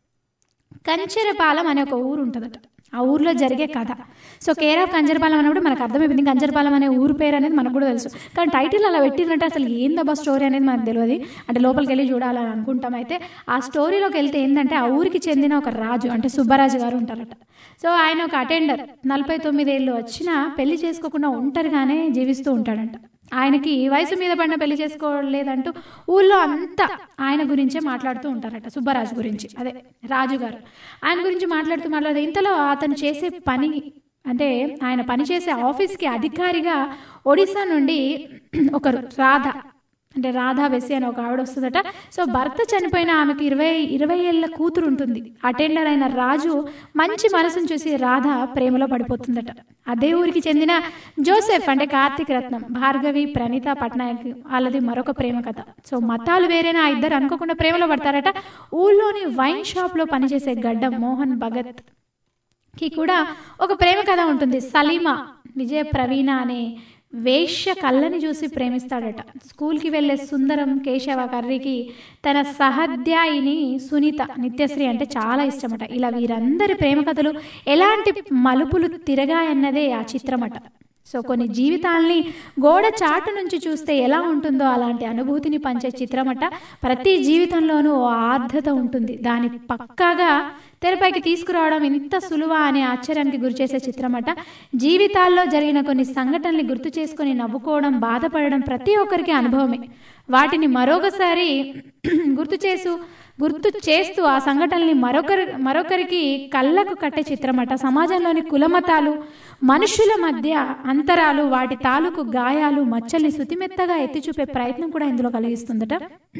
కంచెరపాలెం అనే ఒక ఊరు ఉంటుందట ఆ ఊర్లో జరిగే కథ సో కేర్ ఆఫ్ కంజరపాలెం అన్నప్పుడు మనకు అర్థమైపోయింది కంజరపాలెం అనే ఊరు పేరు అనేది మనకు కూడా తెలుసు కానీ టైటిల్ అలా పెట్టిందంటే అసలు ఏందబ్బా స్టోరీ అనేది మనకు తెలియదు అంటే లోపలికి వెళ్ళి చూడాలని అనుకుంటాం అయితే ఆ స్టోరీలోకి వెళ్తే ఏంటంటే ఆ ఊరికి చెందిన ఒక రాజు అంటే సుబ్బరాజు గారు ఉంటారట సో ఆయన ఒక అటెండర్ నలభై తొమ్మిది ఏళ్ళు వచ్చినా పెళ్లి చేసుకోకుండా ఒంటరిగానే జీవిస్తూ ఉంటాడంట ఆయనకి వయసు మీద పడిన పెళ్లి చేసుకోలేదంటూ ఊళ్ళో అంతా ఆయన గురించే మాట్లాడుతూ ఉంటారట సుబ్బరాజు గురించి అదే రాజు గారు ఆయన గురించి మాట్లాడుతూ మాట్లాడుతూ ఇంతలో అతను చేసే పని అంటే ఆయన పనిచేసే ఆఫీస్కి అధికారిగా ఒడిశా నుండి ఒకరు రాధ అంటే రాధా బెస్సి అని ఒక ఆవిడ వస్తుందట సో భర్త చనిపోయిన ఆమెకి ఇరవై ఇరవై ఏళ్ళ కూతురు ఉంటుంది అటెండర్ అయిన రాజు మంచి మనసును చూసి రాధ ప్రేమలో పడిపోతుందట అదే ఊరికి చెందిన జోసెఫ్ అంటే కార్తీక్ రత్నం భార్గవి ప్రణీత పట్నాయక్ వాళ్ళది మరొక ప్రేమ కథ సో మతాలు వేరేనా ఆ ఇద్దరు అనుకోకుండా ప్రేమలో పడతారట ఊళ్ళోని వైన్ షాప్లో పనిచేసే గడ్డం మోహన్ భగత్ కి కూడా ఒక ప్రేమ కథ ఉంటుంది సలీమా విజయ ప్రవీణ అనే వేశ్య కళ్ళని చూసి ప్రేమిస్తాడట స్కూల్కి వెళ్ళే సుందరం కేశవ కర్రీకి తన సహధ్యాయిని సునీత నిత్యశ్రీ అంటే చాలా ఇష్టమట ఇలా వీరందరి ప్రేమ కథలు ఎలాంటి మలుపులు తిరగాయన్నదే ఆ చిత్రమట సో కొన్ని జీవితాల్ని గోడ చాటు నుంచి చూస్తే ఎలా ఉంటుందో అలాంటి అనుభూతిని పంచే చిత్రమట ప్రతి జీవితంలోనూ ఓ ఆర్ద్రత ఉంటుంది దాని పక్కాగా తెరపైకి తీసుకురావడం ఇంత సులువా అనే ఆశ్చర్యానికి గురిచేసే చిత్రమట జీవితాల్లో జరిగిన కొన్ని సంఘటనల్ని గుర్తు చేసుకొని నవ్వుకోవడం బాధపడడం ప్రతి ఒక్కరికి అనుభవమే వాటిని మరొకసారి గుర్తు చేసు గుర్తు చేస్తూ ఆ సంఘటనల్ని మరొకరి మరొకరికి కళ్ళకు కట్టే చిత్రమట సమాజంలోని కులమతాలు మనుషుల మధ్య అంతరాలు వాటి తాలూకు గాయాలు మచ్చల్ని శుతిమెత్తగా ఎత్తి చూపే ప్రయత్నం కూడా ఇందులో కలిగిస్తుందట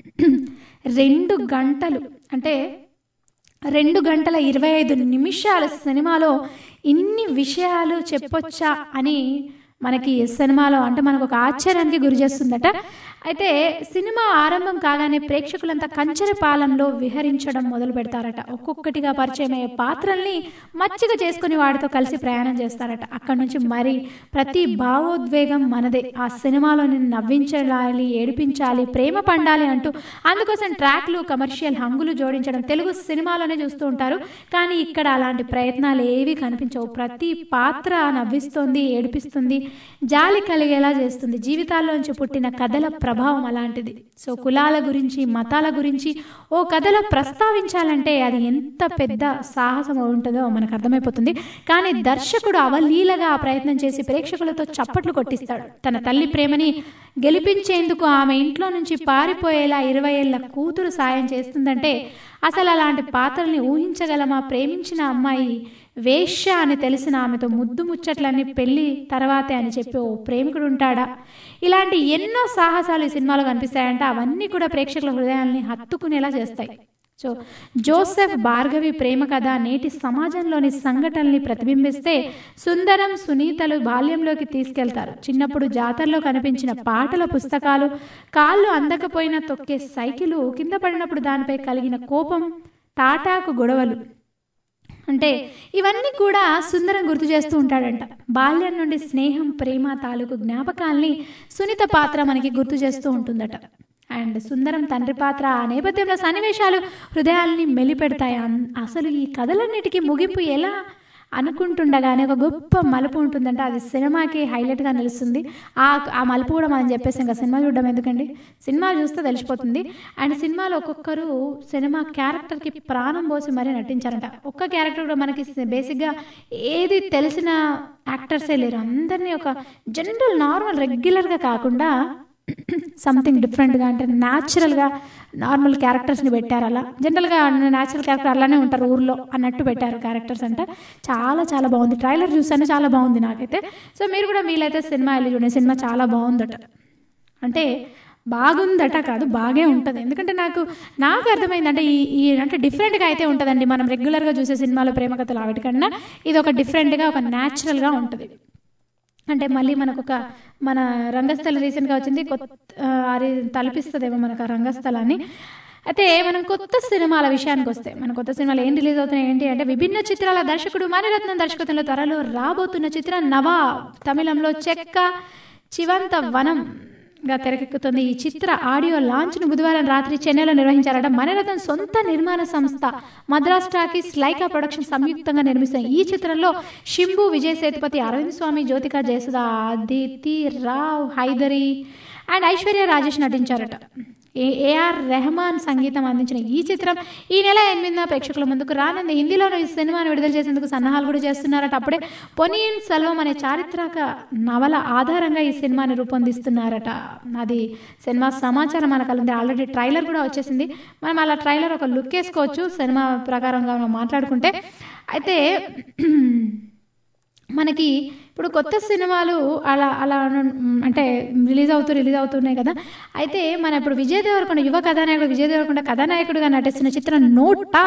రెండు గంటలు అంటే రెండు గంటల ఇరవై ఐదు నిమిషాల సినిమాలో ఇన్ని విషయాలు చెప్పొచ్చా అని మనకి ఈ సినిమాలో అంటే మనకు ఒక ఆశ్చర్యానికి గురి చేస్తుందట అయితే సినిమా ఆరంభం కాగానే ప్రేక్షకులంతా కంచెర పాలెంలో విహరించడం మొదలు పెడతారట ఒక్కొక్కటిగా పరిచయం అయ్యే పాత్రల్ని మచ్చిక చేసుకుని వాడితో కలిసి ప్రయాణం చేస్తారట అక్కడ నుంచి మరి ప్రతి భావోద్వేగం మనదే ఆ సినిమాలోని నవ్వించాలి ఏడిపించాలి ప్రేమ పండాలి అంటూ అందుకోసం ట్రాక్లు కమర్షియల్ హంగులు జోడించడం తెలుగు సినిమాలోనే చూస్తూ ఉంటారు కానీ ఇక్కడ అలాంటి ప్రయత్నాలు ఏవి కనిపించవు ప్రతి పాత్ర నవ్విస్తుంది ఏడిపిస్తుంది జాలి కలిగేలా చేస్తుంది జీవితాల్లోంచి పుట్టిన కథల ప్రభావం అలాంటిది సో కులాల గురించి మతాల గురించి ఓ కథలో ప్రస్తావించాలంటే అది ఎంత పెద్ద సాహసం ఉంటుందో మనకు అర్థమైపోతుంది కానీ దర్శకుడు అవలీలగా ఆ ప్రయత్నం చేసి ప్రేక్షకులతో చప్పట్లు కొట్టిస్తాడు తన తల్లి ప్రేమని గెలిపించేందుకు ఆమె ఇంట్లో నుంచి పారిపోయేలా ఇరవై ఏళ్ల కూతురు సాయం చేస్తుందంటే అసలు అలాంటి పాత్రల్ని ఊహించగలమా ప్రేమించిన అమ్మాయి వేశ్య అని తెలిసిన ఆమెతో ముద్దు ముచ్చట్లన్నీ పెళ్లి తర్వాతే అని చెప్పి ఓ ప్రేమికుడు ఉంటాడా ఇలాంటి ఎన్నో సాహసాలు ఈ సినిమాలో కనిపిస్తాయంటే అవన్నీ కూడా ప్రేక్షకుల హృదయాల్ని హత్తుకునేలా చేస్తాయి సో జోసెఫ్ భార్గవి ప్రేమ కథ నేటి సమాజంలోని సంఘటనల్ని ప్రతిబింబిస్తే సుందరం సునీతలు బాల్యంలోకి తీసుకెళ్తారు చిన్నప్పుడు జాతరలో కనిపించిన పాటల పుస్తకాలు కాళ్ళు అందకపోయినా తొక్కే సైకిలు కింద పడినప్పుడు దానిపై కలిగిన కోపం తాటాకు గొడవలు అంటే ఇవన్నీ కూడా సుందరం గుర్తు చేస్తూ ఉంటాడంట బాల్యం నుండి స్నేహం ప్రేమ తాలూకు జ్ఞాపకాల్ని సునీత పాత్ర మనకి గుర్తు చేస్తూ ఉంటుందట అండ్ సుందరం తండ్రి పాత్ర ఆ నేపథ్యంలో సన్నివేశాలు హృదయాల్ని మెలిపెడతాయి అన్- అసలు ఈ కథలన్నిటికీ ముగింపు ఎలా అనుకుంటుండగానే ఒక గొప్ప మలుపు ఉంటుందంటే అది సినిమాకి హైలైట్గా నిలుస్తుంది ఆ ఆ మలుపు కూడా మనం చెప్పేసాం ఇంకా సినిమా చూడడం ఎందుకండి సినిమా చూస్తే తెలిసిపోతుంది అండ్ సినిమాలో ఒక్కొక్కరు సినిమా క్యారెక్టర్కి ప్రాణం పోసి మరీ నటించారంట ఒక్క క్యారెక్టర్ కూడా మనకి బేసిక్గా ఏది తెలిసిన యాక్టర్సే లేరు అందరినీ ఒక జనరల్ నార్మల్ రెగ్యులర్గా కాకుండా సంథింగ్ డిఫరెంట్గా అంటే న్యాచురల్గా నార్మల్ క్యారెక్టర్స్ని పెట్టారు అలా జనరల్గా న్యాచురల్ క్యారెక్టర్ అలానే ఉంటారు ఊర్లో అన్నట్టు పెట్టారు క్యారెక్టర్స్ అంటే చాలా చాలా బాగుంది ట్రైలర్ చూసాను చాలా బాగుంది నాకైతే సో మీరు కూడా వీలైతే సినిమా వెళ్ళి చూడండి సినిమా చాలా బాగుందట అంటే బాగుందట కాదు బాగే ఉంటుంది ఎందుకంటే నాకు నాకు అర్థమైంది అంటే ఈ ఈ అంటే డిఫరెంట్గా అయితే ఉంటుందండి మనం రెగ్యులర్గా చూసే సినిమాలో ప్రేమ కథలు వాటికన్నా ఇది ఒక డిఫరెంట్గా ఒక న్యాచురల్గా ఉంటుంది అంటే మళ్ళీ మనకు ఒక మన రంగస్థలం రీసెంట్గా వచ్చింది కొత్త ఆ, అది తలపిస్తుందేమో మనకు ఆ రంగస్థలాన్ని అయితే మనం కొత్త సినిమాల విషయానికి వస్తే మన కొత్త సినిమాలు ఏం రిలీజ్ అవుతున్నాయి ఏంటి అంటే విభిన్న చిత్రాల దర్శకుడు మణిరత్నం దర్శకత్వంలో త్వరలో రాబోతున్న చిత్రం నవా తమిళంలో చెక్క చివంత వనం గా తెరకెక్కుతుంది ఈ చిత్ర ఆడియో లాంచ్ ను బుధవారం రాత్రి చెన్నైలో నిర్వహించారట మణిరత్నం సొంత నిర్మాణ సంస్థ మద్రాస్ టాకీస్ లైకా ప్రొడక్షన్ సంయుక్తంగా నిర్మిస్తున్న ఈ చిత్రంలో శింభు విజయ్ సేతుపతి అరవింద్ స్వామి జ్యోతిక జయసుధ అదితి రావ్ హైదరి అండ్ ఐశ్వర్య రాజేష్ నటించారట ఏ ఏఆర్ రెహమాన్ సంగీతం అందించిన ఈ చిత్రం ఈ నెల ఎనిమిదిన ప్రేక్షకుల ముందుకు రానుంది హిందీలోనూ ఈ సినిమాను విడుదల చేసేందుకు సన్నాహాలు కూడా చేస్తున్నారట అప్పుడే పొనియన్ సెల్వం అనే చారిత్రక నవల ఆధారంగా ఈ సినిమాని రూపొందిస్తున్నారట అది సినిమా సమాచారం మనకు ఉంది ఆల్రెడీ ట్రైలర్ కూడా వచ్చేసింది మనం అలా ట్రైలర్ ఒక లుక్ వేసుకోవచ్చు సినిమా ప్రకారంగా మనం మాట్లాడుకుంటే అయితే మనకి ఇప్పుడు కొత్త సినిమాలు అలా అలా అను- అంటే రిలీజ్ అవుతూ రిలీజ్ అవుతున్నాయి కదా అయితే మన ఇప్పుడు విజయ్ దేవరకొండ యువ కథానాయకుడు విజయ్ దేవరకొండ కథానాయకుడిగా నటిస్తున్న చిత్రం నోటా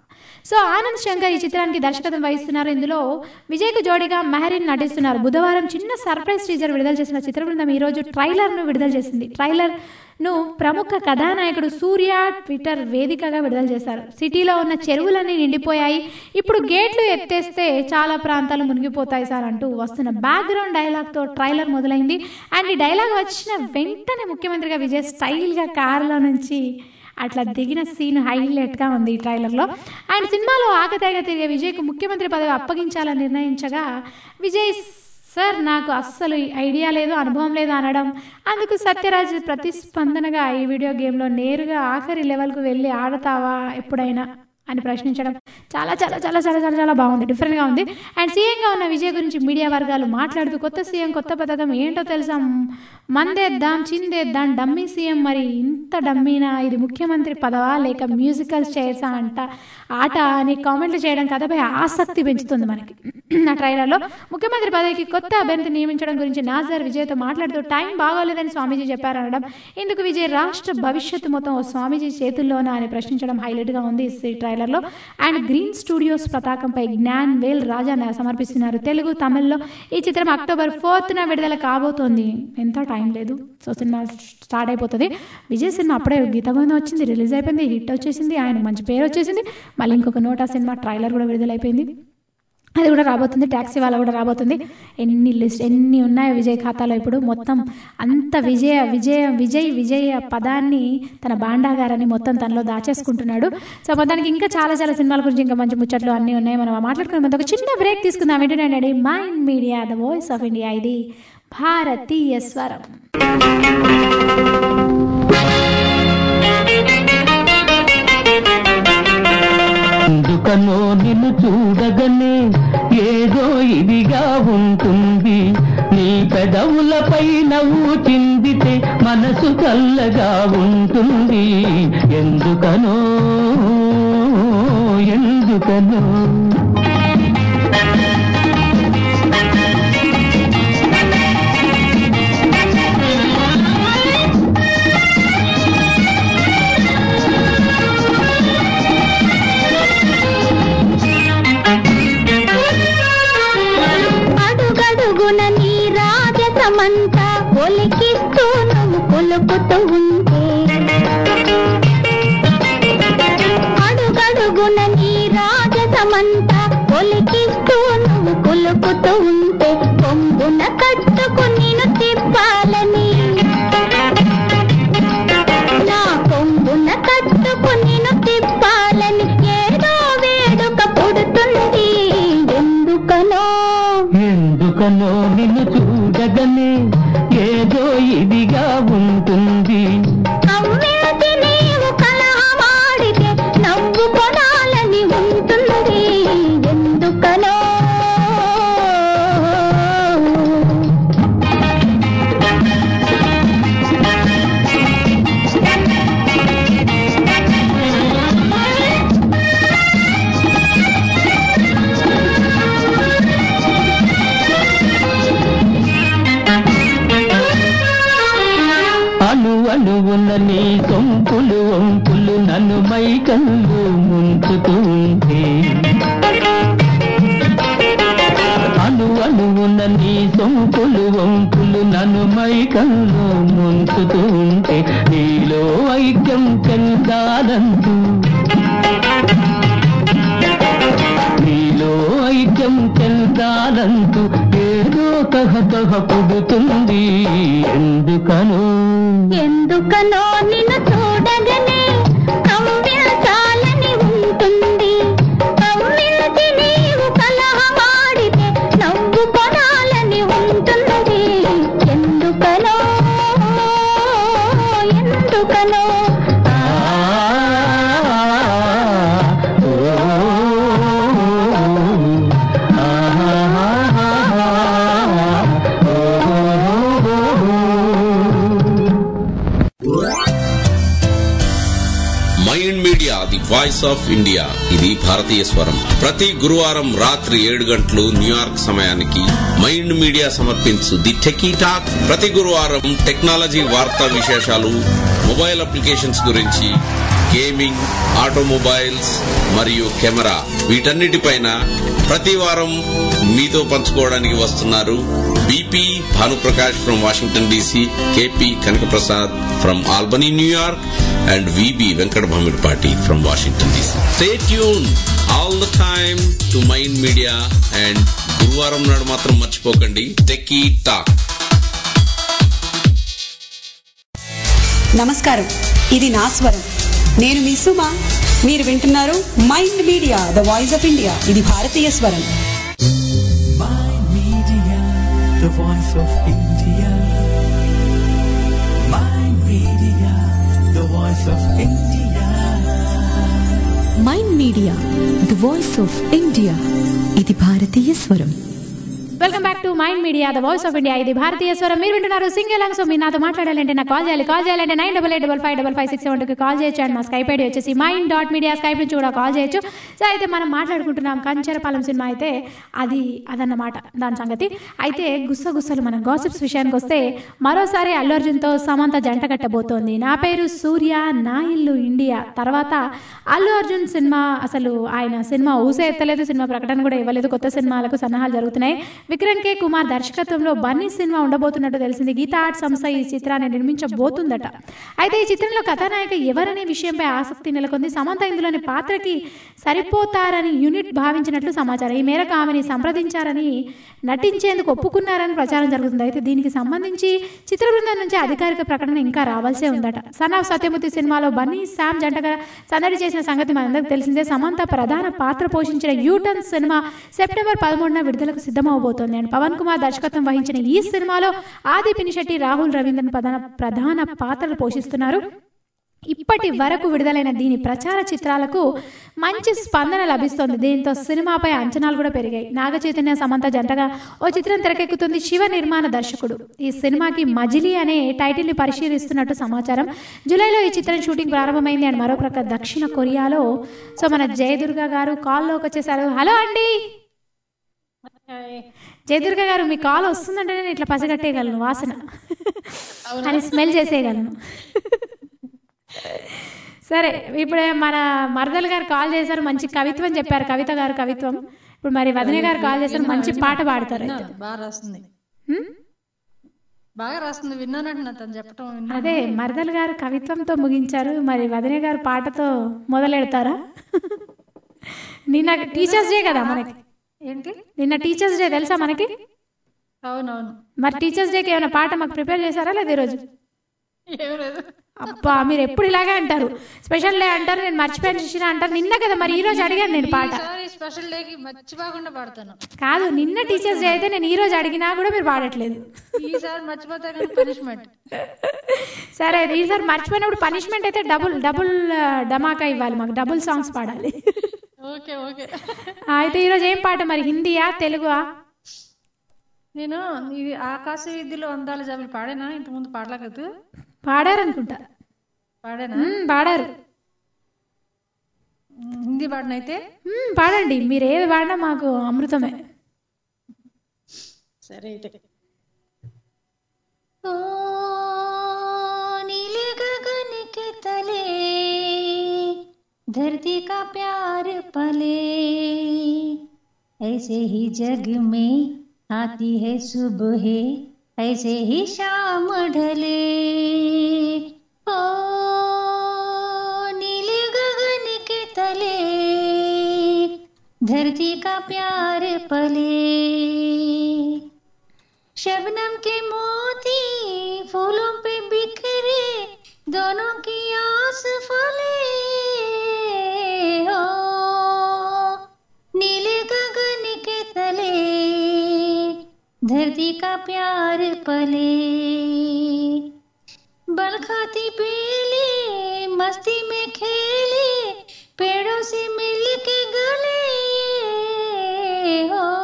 సో ఆనంద్ శంకర్ ఈ చిత్రానికి దర్శకత్వం వహిస్తున్నారు ఇందులో విజయ్కు జోడిగా మెహరీన్ నటిస్తున్నారు బుధవారం చిన్న సర్ప్రైజ్ టీజర్ విడుదల చేసిన చిత్ర బృందం ఈ రోజు ట్రైలర్ను విడుదల చేసింది ట్రైలర్ ను ప్రముఖ కథానాయకుడు సూర్య ట్విట్టర్ వేదికగా విడుదల చేశారు సిటీలో ఉన్న చెరువులన్నీ నిండిపోయాయి ఇప్పుడు గేట్లు ఎత్తేస్తే చాలా ప్రాంతాలు మునిగిపోతాయి సార్ అంటూ వస్తున్న బ్యాక్గ్రౌండ్ డైలాగ్తో ట్రైలర్ మొదలైంది అండ్ ఈ డైలాగ్ వచ్చిన వెంటనే ముఖ్యమంత్రిగా విజయ్ స్టైల్గా కారులో నుంచి అట్లా దిగిన సీన్ హైలైట్గా ఉంది ఈ ట్రైలర్లో అండ్ సినిమాలో ఆకతాయిగా తిరిగే విజయ్కు ముఖ్యమంత్రి పదవి అప్పగించాలని నిర్ణయించగా విజయ్ సార్ నాకు అస్సలు ఈ ఐడియా లేదు అనుభవం లేదు అనడం అందుకు సత్యరాజ్ ప్రతిస్పందనగా ఈ వీడియో గేమ్లో నేరుగా ఆఖరి లెవెల్కు వెళ్ళి ఆడతావా ఎప్పుడైనా అని ప్రశ్నించడం చాలా చాలా చాలా చాలా చాలా చాలా బాగుంది డిఫరెంట్గా ఉంది అండ్ సీఎంగా ఉన్న విజయ్ గురించి మీడియా వర్గాలు మాట్లాడుతూ కొత్త సీఎం కొత్త పథకం ఏంటో తెలుసా మందేద్దాం చిందేద్దాం డమ్మీ సీఎం మరి ఇంత డమ్మీనా ఇది ముఖ్యమంత్రి పదవా లేక మ్యూజికల్ చైర్సా అంట ఆట అని కామెంట్లు చేయడం కథపై ఆసక్తి పెంచుతుంది మనకి నా ట్రైలర్లో ముఖ్యమంత్రి పదవికి కొత్త అభ్యర్థి నియమించడం గురించి నాజర్ విజయ్తో మాట్లాడుతూ టైం బాగోలేదని స్వామీజీ చెప్పారనడం ఇందుకు విజయ్ రాష్ట్ర భవిష్యత్తు మొత్తం ఓ స్వామీజీ చేతుల్లోనా అని ప్రశ్నించడం హైలైట్గా ఉంది ఈ ట్రైలర్లో అండ్ గ్రీన్ స్టూడియోస్ పతాకంపై జ్ఞాన్ వేల్ రాజా న- సమర్పిస్తున్నారు తెలుగు తమిళ్లో ఈ చిత్రం అక్టోబర్ ఫోర్త్న విడుదల కాబోతోంది ఎంత టైం లేదు సో సినిమా స్టార్ట్ అయిపోతుంది విజయ్ సినిమా అప్పుడే గీతగోవిందం వచ్చింది రిలీజ్ అయిపోయింది హిట్ వచ్చేసింది ఆయన మంచి పేరు వచ్చేసింది మళ్ళీ ఇంకొక నోటా సినిమా ట్రైలర్ కూడా విడుదలైపోయింది అది కూడా రాబోతుంది ట్యాక్సీ వాళ్ళ కూడా రాబోతుంది ఎన్ని లిస్ట్ ఎన్ని ఉన్నాయో విజయ్ ఖాతాలో ఇప్పుడు మొత్తం అంత విజయ విజయ విజయ్ విజయ పదాన్ని తన బాండాగారని మొత్తం తనలో దాచేసుకుంటున్నాడు సో మొత్తానికి ఇంకా చాలా చాలా సినిమాల గురించి ఇంకా మంచి ముచ్చట్లు అన్నీ ఉన్నాయి మనం మాట్లాడుకునే ముందు ఒక చిన్న బ్రేక్ తీసుకుందాం ఏంటంటే Mind Media the voice of India ఇది భారతీయ స్వరం ఎందుకనో నిన్ను చూడగనే ఏదో ఇదిగా ఉంటుంది నీ పెదవులపై నవ్వు చిందితే మనసు చల్లగా ఉంటుంది ఎందుకనో ఎందుకనో అడుగడుగున నీ రాజసమంతా ఒలికిస్తూ నువ్వు కొలుకుతూ ఉంటే అడుగడుగున నీ రాజసమంతా ఒలికిస్తూ నువ్వు కొలుకుతూ ఉంటే కొంగున కట్టుకు నేను తిప్పాలని నా కొంగున కట్టుకు నేను తిప్పాలని ఏదో వేడుక పుడుతుంది ఎందుకనో ఎందుకనో నిన్ను చూడగనే ఏదో ఇదిగా ఉంటుంది అమ్మేది నీవు కలహమాడితే నవ్వు కొనాలని ఉంటుంది ఎందుకనో అణు అణువున నీ సొంపులు వంపులు నన్ను మైకల్లు ముంచుతూ ఉంటే అణు అణువున నీ సొంపులు వంపులు నన్ను మైకల్లు ముంచుతూ ఉంటే నీలో ఐక్యం చెందాలంటూ నీలో ఐక్యం చెందాలంటూ ఏదో తహతహ పుడుతుంది ఎందుకనో ఎందుకనో నిన్ను చూడగనే కవ్వించాలని ఉంటుంది కవ్వించి నీవు కలహమాడితే నవ్వు కొనాలని ఉంటుంది ఎందుకనో ఎందుకనో Mind Media the voice of India ఇది భారతీయ స్వరం ప్రతి గురువారం రాత్రి ఏడు గంటలు న్యూయార్క్ సమయానికి మైండ్ మీడియా సమర్పించు ది టెకీ టాక్ ప్రతి గురువారం టెక్నాలజీ వార్తా విశేషాలు మొబైల్ అప్లికేషన్స్ గురించి గేమింగ్ ఆటోమొబైల్స్ మరియు కెమెరా వీటన్నిటిపైన ప్రతి వారం మీతో పంచుకోవడానికి వస్తున్నారు BP Bhanuprakash from Washington DC KP Kanakaprasad from Albany New York and VB Venkat Bhamirpati from Washington DC. Stay tuned all the time to Mind Media and గురువారం నాడు మాత్రం మర్చిపోకండి టెక్కీ టాక్ నమస్కారం ఇది నా స్వరం నేను మీ సుమ మీరు వింటున్నారు Mind Media the voice of India ఇది భారతీయ స్వరం Media, the voice of India. Mind Media, the voice of India. Mind Media the voice of India ఇది భారతీయ స్వరం welcome back to Mind Media the voice of India ఇది భారతీయ స్వరం మీరు వింటున్నారు సింగిల్ లాంగ్ సో మీరు నాతో మాట్లాడాలంటే నాకు కాల్ చేయాలి కాల్ చేయాలంటే nine double eight double five double five six సెవెన్కి కాల్ చేయొచ్చు అండ్ మా స్కైప్ ఐడి వచ్చేసి మైండ్ డాట్ మీడియా స్కైప్ నుంచి కూడా కాల్ చేయొచ్చు సో అయితే మనం మాట్లాడుకుంటున్నాం కంచరపాలెం సినిమా అయితే అది అదన్నమాట దాని సంగతి అయితే గుస్స గుస్సలు మన గాసిప్స్ విషయానికి వస్తే మరోసారి అల్లు అర్జున్తో సమంత జంట కట్టబోతోంది నా పేరు సూర్య నా ఇల్లు ఇండియా తర్వాత అల్లు అర్జున్ సినిమా అసలు ఆయన సినిమా ఊసే ఎత్తలేదు సినిమా ప్రకటన కూడా ఇవ్వలేదు కొత్త సినిమాలకు సన్నాహాలు జరుగుతున్నాయి విక్రమ్ కే కుమార్ దర్శకత్వంలో బన్నీ సినిమా ఉండబోతున్నట్టు తెలిసింది గీతా ఆర్ట్ సంస్థ ఈ చిత్రాన్ని నిర్మించబోతుందట అయితే ఈ చిత్రంలో కథానాయిక ఎవరనే విషయంపై ఆసక్తి నెలకొంది సమంత ఇందులోని పాత్రకి సరిపోతారని యూనిట్ భావించినట్లు సమాచారం ఈ మేరకు ఆమెని సంప్రదించారని నటించేందుకు ఒప్పుకున్నారని ప్రచారం జరుగుతుంది అయితే దీనికి సంబంధించి చిత్ర బృందం నుంచి అధికారిక ప్రకటన ఇంకా రావాల్సే ఉందట సన్ ఆఫ్ సత్యమూర్తి సినిమాలో బన్నీ శామ్ జంటగా సందడి చేసిన సంగతి మనందరికి తెలిసిందే సమంత ప్రధాన పాత్ర పోషించిన యూటర్న్ సినిమా సెప్టెంబర్ పదమూడున విడుదలకు సిద్ధమవబోతోంది అండ్ పవన్ కుమార్ దర్శకత్వం వహించిన ఈ సినిమాలో ఆది పినిశెట్టి రాహుల్ రవీంద్రన్ ప్రధాన ప్రధాన పాత్రలు పోషిస్తున్నారు ఇప్పటి వరకు విడుదలైన దీని ప్రచార చిత్రాలకు మంచి స్పందన లభిస్తోంది దీంతో సినిమాపై అంచనాలు కూడా పెరిగాయి నాగ చైతన్య సమంత జంటగా ఓ చిత్రం తెరకెక్కుతుంది శివ నిర్మాణ దర్శకుడు ఈ సినిమాకి మజిలీ అనే టైటిల్ ని పరిశీలిస్తున్నట్టు సమాచారం జూలైలో ఈ చిత్రం షూటింగ్ ప్రారంభమైంది అండ్ మరో ప్రక్క దక్షిణ కొరియాలో సో మన జయదుర్గ గారు కాల్లోకి వచ్చేసారు హలో అండి జయదుర్గ గారు మీ కాల్ వస్తుందంటే నేను ఇట్లా పసిగట్టేయగలను వాసన అని స్మెల్ చేసేయగలను సరే ఇప్పుడు మన మరదలు గారు కాల్ చేశారు మంచి కవిత్వం చెప్పారు కవిత గారు కవిత్వం ఇప్పుడు మరి వదిన గారు కాల్ చేశారు మంచి పాట పాడతారు అయితే. బాగా రాస్తుంది హ్మ్? బాగా రాస్తుంది విన్నానంటున్నా తను చెప్పటం విన్నాను. అదే మరదలు గారు కవిత్వంతో ముగించారు మరి వదిన గారు పాటతో మొదలెడతారా నిన్న టీచర్స్ డే కదా మనకి ఏంటి నిన్న టీచర్స్ డే తెలుసా మనకి అవునవును మరి టీచర్స్ డేకి ఏమైనా పాట మాకు ప్రిపేర్ చేశారా లేదా ఈరోజు ఏం లేదు అబ్బా మీరు ఎప్పుడు ఇలాగే అంటారు స్పెషల్ డే అంటారు నేను మర్చిపోయాను చూసిన అంటారు నిన్న కదా మరి ఈ రోజు అడిగాను నేను పాట ఈసారి స్పెషల్ డేకి మర్చిపోకుండా పాడతాను కాదు నిన్న టీచర్స్ డే అయితే నేను ఈ రోజు అడిగినా కూడా మీరు పాడట్లేదు ఈసారి మర్చిపోతే కానీ పనిష్మెంట్ సరే అయితే ఈసారి మర్చిపోయినప్పుడు పనిష్మెంట్ అయితే డబుల్ డబుల్ ఆ, ధమాకా ఇవ్వాలి మాకు డబుల్ సాంగ్స్ పాడాలి ఓకే ఓకే ఆ, అయితే ఈరోజు ఏం పాట మరి హిందీయా తెలుగువా నేను ఇది ఆకాశ వీధిలో అందాల జాబిలు పాడేనా ఇంతకుముందు పాడలా కదా పాడారు అనుకుంటా పాడేనా మ్మ్, పాడారు హిందీ పాడనైతే మ్మ్, పాడండి మీరు ఏది పాడినా మాకు అమృతమే సరే అయితే ओ नीले गगन के तले धरती का प्यार पले ऐसे ही जग में आती है सुबह ऐसे ही शाम ढले ओ नीले गगन के तले धरती का प्यार पले शबनम के मोती फूलों पे बिखरे दोनों की आस फले हो नीले गगन के तले धरती का प्यार पले बल खाती पीली मस्ती में खेले पेड़ों से मिल के गले हो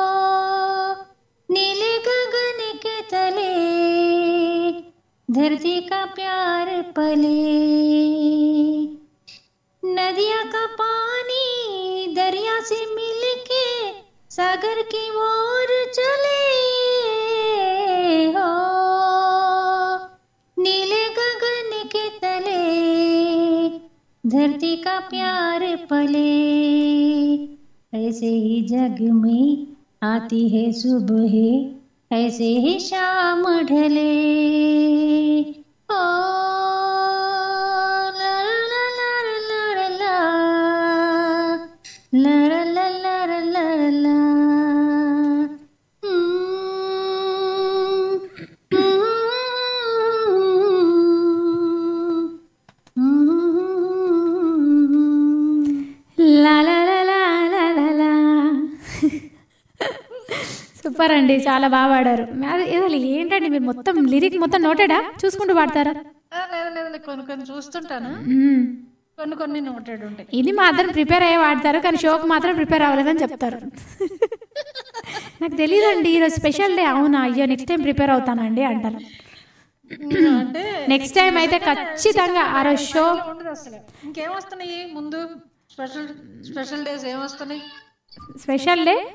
नीले गगन के तले धरती का प्यार पले नदिया का पानी दरिया से मिलके सागर की ओर चले हो नीले गगन के तले धरती का प्यार पले ऐसे ही जग में आती है सुबह ऐसे ही शाम ढले ओ ला ला ला ला ला ला ला ला ला ला ला ला లా లా లా లా లా లా లా. సూపర్ అండి చాలా బాగా పాడారు అది అసలు ఏంటండి మీరు మొత్తం లిరిక్ మొత్తం నోటెడా చూసుకుంటూ పాడతారా ఆ, లేదు లేదు లేదు, కొన్ని కొన్ని చూస్తుంటాను మ్మ్. కొన్ని కొన్ని నోటెడ్ ఉంటాయి ఇది మాత్రం ప్రిపేర్ అయ్యి వాడతారు కానీ షోకి మాత్రం ప్రిపేర్ అవ్వలేదని చెప్తారు నాకు తెలియదండి ఈరోజు స్పెషల్ డే అవునా అయ్యో నెక్స్ట్ టైం ప్రిపేర్ అవుతానండి అంటారు అంటే నెక్స్ట్ టైం అయితే ఖచ్చితంగా ఆ రోజు షో ఉండదు అసలు ఇంకేం వస్తున్నాయి ముందు స్పెషల్ స్పెషల్ డేస్ ఏం వస్తున్నాయి స్పెషల్ డే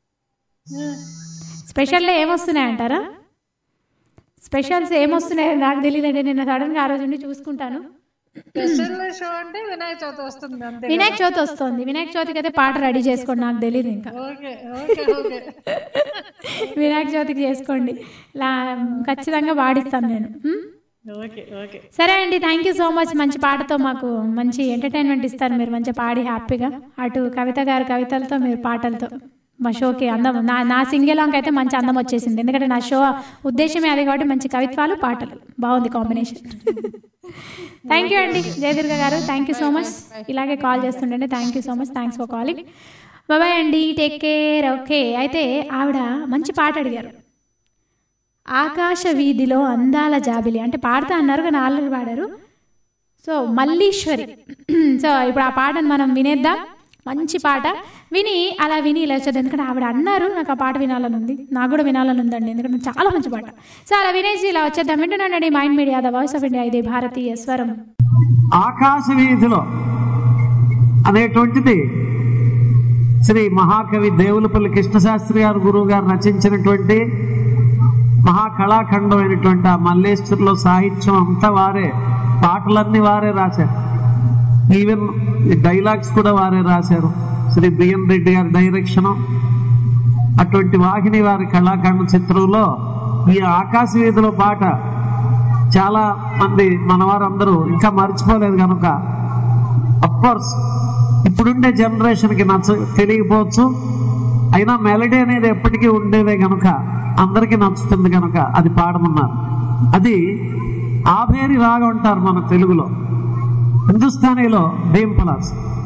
స్పెషల్ డే ఏమొస్తున్నాయి అంటారా స్పెషల్స్ ఏమొస్తున్నాయో నాకు తెలియదండి నేను సడన్గా ఆ రోజు నుండి చూసుకుంటాను స్పెషల్ షో అంటే వినాయక చవితి వస్తుంది అంతే వినాయక చవితి వస్తుంది వినాయక చవితికి అయితే పాట రెడీ చేసుకోండి నాకు తెలియదు ఇంకా ఓకే ఓకే ఓకే వినాయక చవితికి చేసుకోండి లా ఖచ్చితంగా పాడిస్తాను నేను ఉమ్? ఓకే ఓకే సరే అండి థ్యాంక్ యూ సో మచ్ మంచి పాటతో మాకు మంచి ఎంటర్టైన్మెంట్ ఇస్తారు మీరు మంచిగా పాడి హ్యాపీగా అటు కవిత గారు కవితలతో మీరు పాటలతో మా షోకి అందం నా నా సింగేలాంగ్ అయితే మంచి అందం వచ్చేసింది ఎందుకంటే నా షో ఉద్దేశమే అది కాబట్టి మంచి కవిత్వాలు పాటలు బాగుంది కాంబినేషన్ థ్యాంక్ యూ అండి జయదుర్గ గారు థ్యాంక్ యూ సో మచ్ ఇలాగే కాల్ చేస్తుండండి thank you so much thanks for calling బాబాయ్ అండి టేక్ కేర్ ఓకే అయితే ఆవిడ మంచి పాట అడిగారు ఆకాశ వీధిలో అందాల జాబిలి అంటే పాడతా అన్నారు కానీ ఆల్రెడీ పాడారు సో మల్లీశ్వరి సో ఇప్పుడు ఆ పాటను మనం వినేద్దాం మంచి పాట విని అలా విని ఇలా వచ్చేది ఎందుకంటే ఆవిడ అన్నారు నాకు ఆ పాట వినాలని ఉంది నాకు కూడా వినాలని ఉందండి ఎందుకంటే చాలా మంచి పాట సో అలా వినేసి ఇలా వచ్చేద్దాం వింటున్నానండి Mind Media the voice of India ఇది భారతీయ స్వరం ఆకాశ వీధిలో అనేటువంటిది శ్రీ మహాకవి దేవులపల్లి కృష్ణశాస్త్రి గారు గురువు గారు రచించినటువంటి మహాకళాఖండం అయినటువంటి ఆ మల్లేశ్వరిలో సాహిత్యం అంతా వారే పాటలన్నీ వారే రాశారు ఈవెన్ డైలాగ్స్ కూడా వారే రాశారు శ్రీ బిఎన్ రెడ్డి గారి డైరెక్షన్ అటువంటి వాహిని వారి కళాఖండ చిత్రంలో ఈ ఆకాశ వీధిలో పాట చాలా మంది మన వారందరూ ఇంకా మర్చిపోలేదు కనుక కోర్స్ ఇప్పుడుండే జనరేషన్కి నచ్చ తెలియకపోవచ్చు అయినా మెలడీ అనేది ఎప్పటికీ ఉండేదే కనుక అందరికీ నచ్చుతుంది కనుక అది పాడమన్నారు అది ఆభేరి రాగం అంటారు మన తెలుగులో హిందుస్థానీలో భీమ్ పలాస్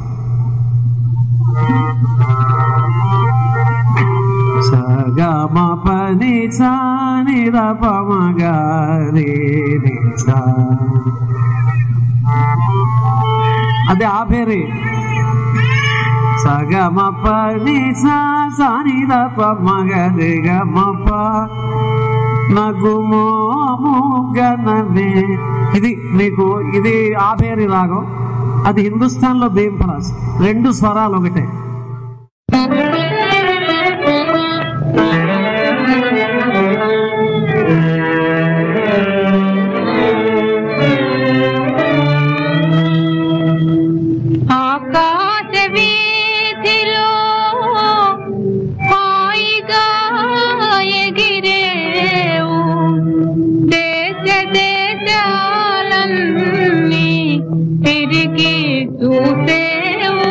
సగమ పని సాని రపమగారి అది ఆభేరి సగమ పని సాని రపమగరి గమప నగుమోగనమే ఇది మీకు ఇది ఆభేరి రాగం అది హిందుస్థాన్ లో భీమ్ పలాస్ రెండు స్వరాలు ఒకటే ఆకాశ వీధిలో హాయిగా ఎగిరేవు దేశ దేశాలన్నీ తిరిగి చూసేవు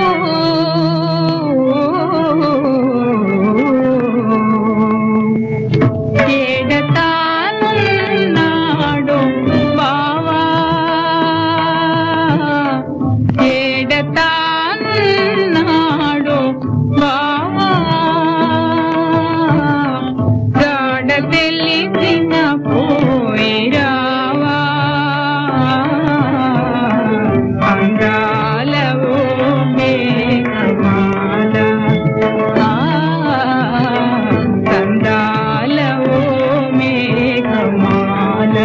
ఏడతానున్నాడు బావా ఏడతానున్నాడు బావా గాడ తెలిసిన పోయిరావా అందాలవో మేఘమాల ఆ, కందాలవో మేఘమాల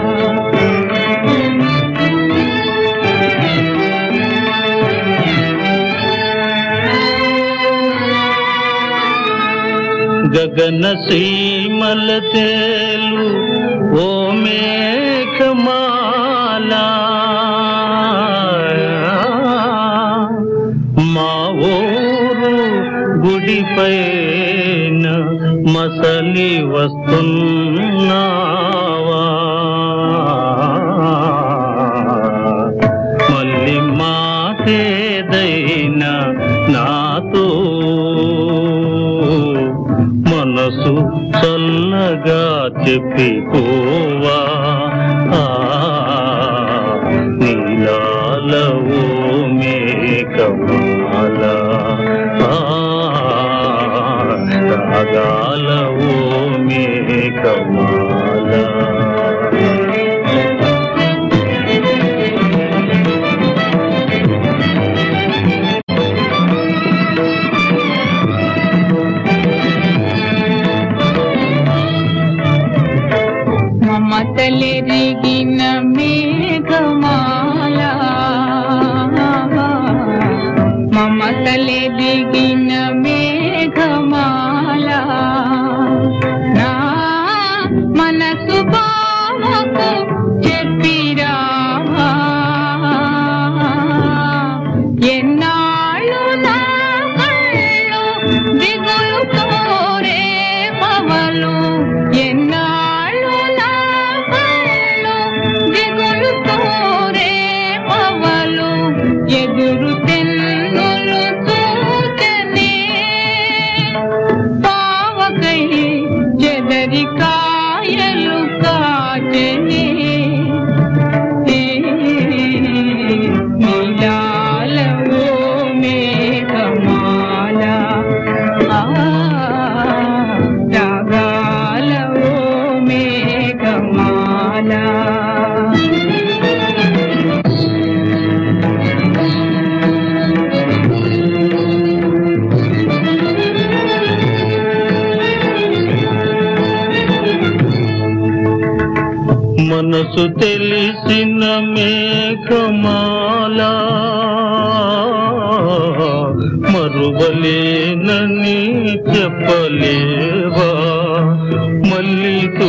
గగన సీమల తేలు ఓ మేఘమాలా మా ఊరు గుడిపైన మసలి వస్తున్నావా మళ్ళీ మాటేదైనా నాతో మనసు చల్లగా చెప్పిపోవా ఆ, నీలాలవో మేఘమాల ఆ, రాగాలవో మేఘమాల మమతలెరిగిన మేఘమాల మమతలెరిగిన మేఘమాల నా మనసు బావకు చెప్పిరావా ఎన్నాళ్ళు నా కళ్ళు దిగులుతో రేపవలు ఎన్నాళ్ళు నా కళ్ళు దిగులుతో రేపవలు ఎదురు తెన్నులు చూచనే పావకై చెదరి కాయలు కాచనే నీలాలవో మేఘమాల ఆ, రాగాలవో మేఘమాల మనసు తెలిసిన మేఘమాల మరువలేనని చెప్పలేవా మల్లితో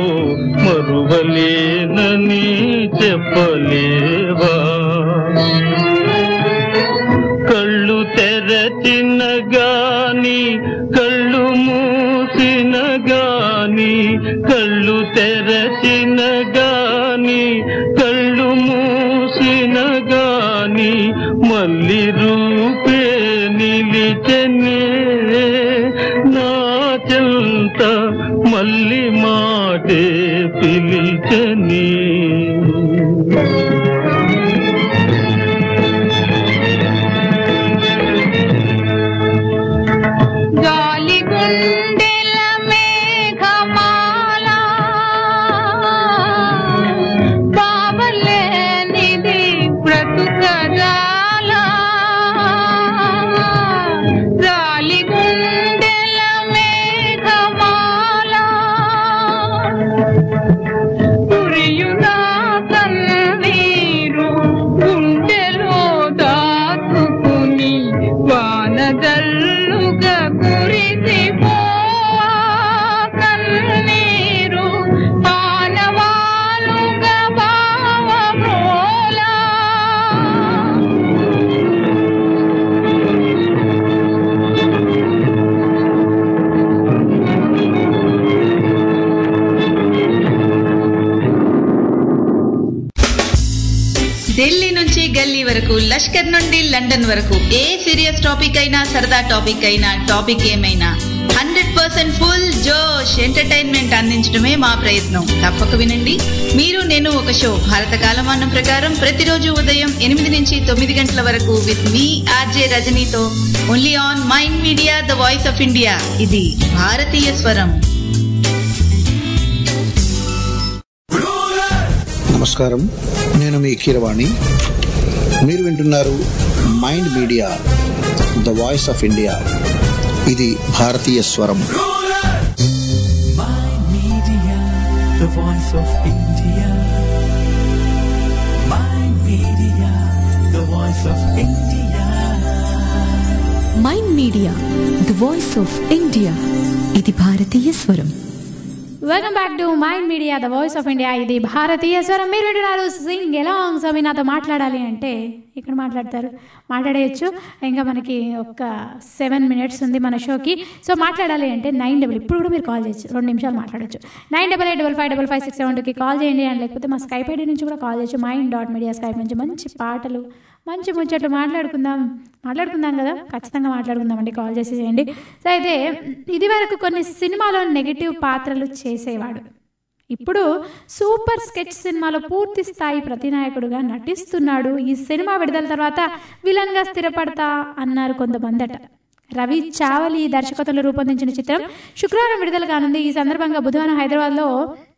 మరువలేనని చెప్పలేవా కళ్ళు తెరచిన గాని కళ్ళు మూసిన గాని కళ్ళు తెరచిన గాని కళ్ళు మూసిన గాని మళ్ళీ రూపే నిలిచనే నా చెంత మళ్ళీ మాటే పిలిచని గాలి గుండెల మేఘమాల బావలేనిది బ్రతుకజాల గాలి గుండెల మేఘమాల కురియునా కన్నీరు గుండెలో దాచుకుని వానదల్లుగా కురిసిపోవా కన్నీరు ఆనవాలుగా భావమోలా ఢిల్లీ నుంచి గల్లీ వరకు లష్కర్ నుండి లండన్ వరకు ఏ సీరియస్ టాపిక్ అయినా సరదా టాపిక్ అయినా టాపిక్ ఏమైనా హండ్రెడ్ పర్సెంట్ ఫుల్ జోష్ ఎంటర్టైన్మెంట్ అందించడమే మా ప్రయత్నం తప్పక వినండి మీరు నేను ఒక షో భారత కాలమానం ప్రకారం ప్రతిరోజు ఉదయం ఎనిమిది నుంచి తొమ్మిది గంటల వరకు విత్ మీ ఆర్జే రజనీతో only on Mind Media the voice of India ఇది భారతీయ స్వరం నమస్కారం నేను మీ కీరవాణి మీరు వింటున్నారు Mind Media the voice of India ఇది భారతీయ స్వరం Media, the voice of India. Mind Media, the voice of India. Mind Media the voice of India ఇది భారతీయ స్వరం welcome back to Mind Media the voice of India ఇది భారతీయ స్వరం మీరు వింటున్నారు సింగ్ ఎలాంగ్ సో మీరు నాతో మాట్లాడాలి అంటే ఇక్కడ మాట్లాడతారు మాట్లాడేయచ్చు ఇంకా మనకి ఒక సెవెన్ మినిట్స్ ఉంది మన షోకి సో మాట్లాడాలి అంటే నైన్ డబల్ ఇప్పుడు కూడా మీరు కాల్ చేయొచ్చు రెండు నిమిషాలు మాట్లాడచ్చు nine double eight double five double five six seven టూకి కాల్ చేయండి అండ్ లేకపోతే మా స్కైప్ ఐడి నుంచి కూడా కాల్ చేయొచ్చు మైండ్ డాట్ మీడియా స్కైప్ నుంచి మంచి పాటలు మంచి ముచ్చట్లు మాట్లాడుకుందాం మాట్లాడుకుందాం కదా ఖచ్చితంగా మాట్లాడుకుందాం అండి కాల్ చేసి చేయండి సో అయితే ఇది వరకు కొన్ని సినిమాలో నెగిటివ్ పాత్రలు చేసేవాడు ఇప్పుడు సూపర్ స్కెచ్ సినిమాలో పూర్తి స్థాయి ప్రతినాయకుడుగా నటిస్తున్నాడు ఈ సినిమా విడుదల తర్వాత విలన్గా స్థిరపడతా అన్నారు కొంతమందట రవి చావలి దర్శకత్వంలో రూపొందించిన చిత్రం శుక్రవారం విడుదల కానుంది ఈ సందర్భంగా బుధవారం హైదరాబాద్లో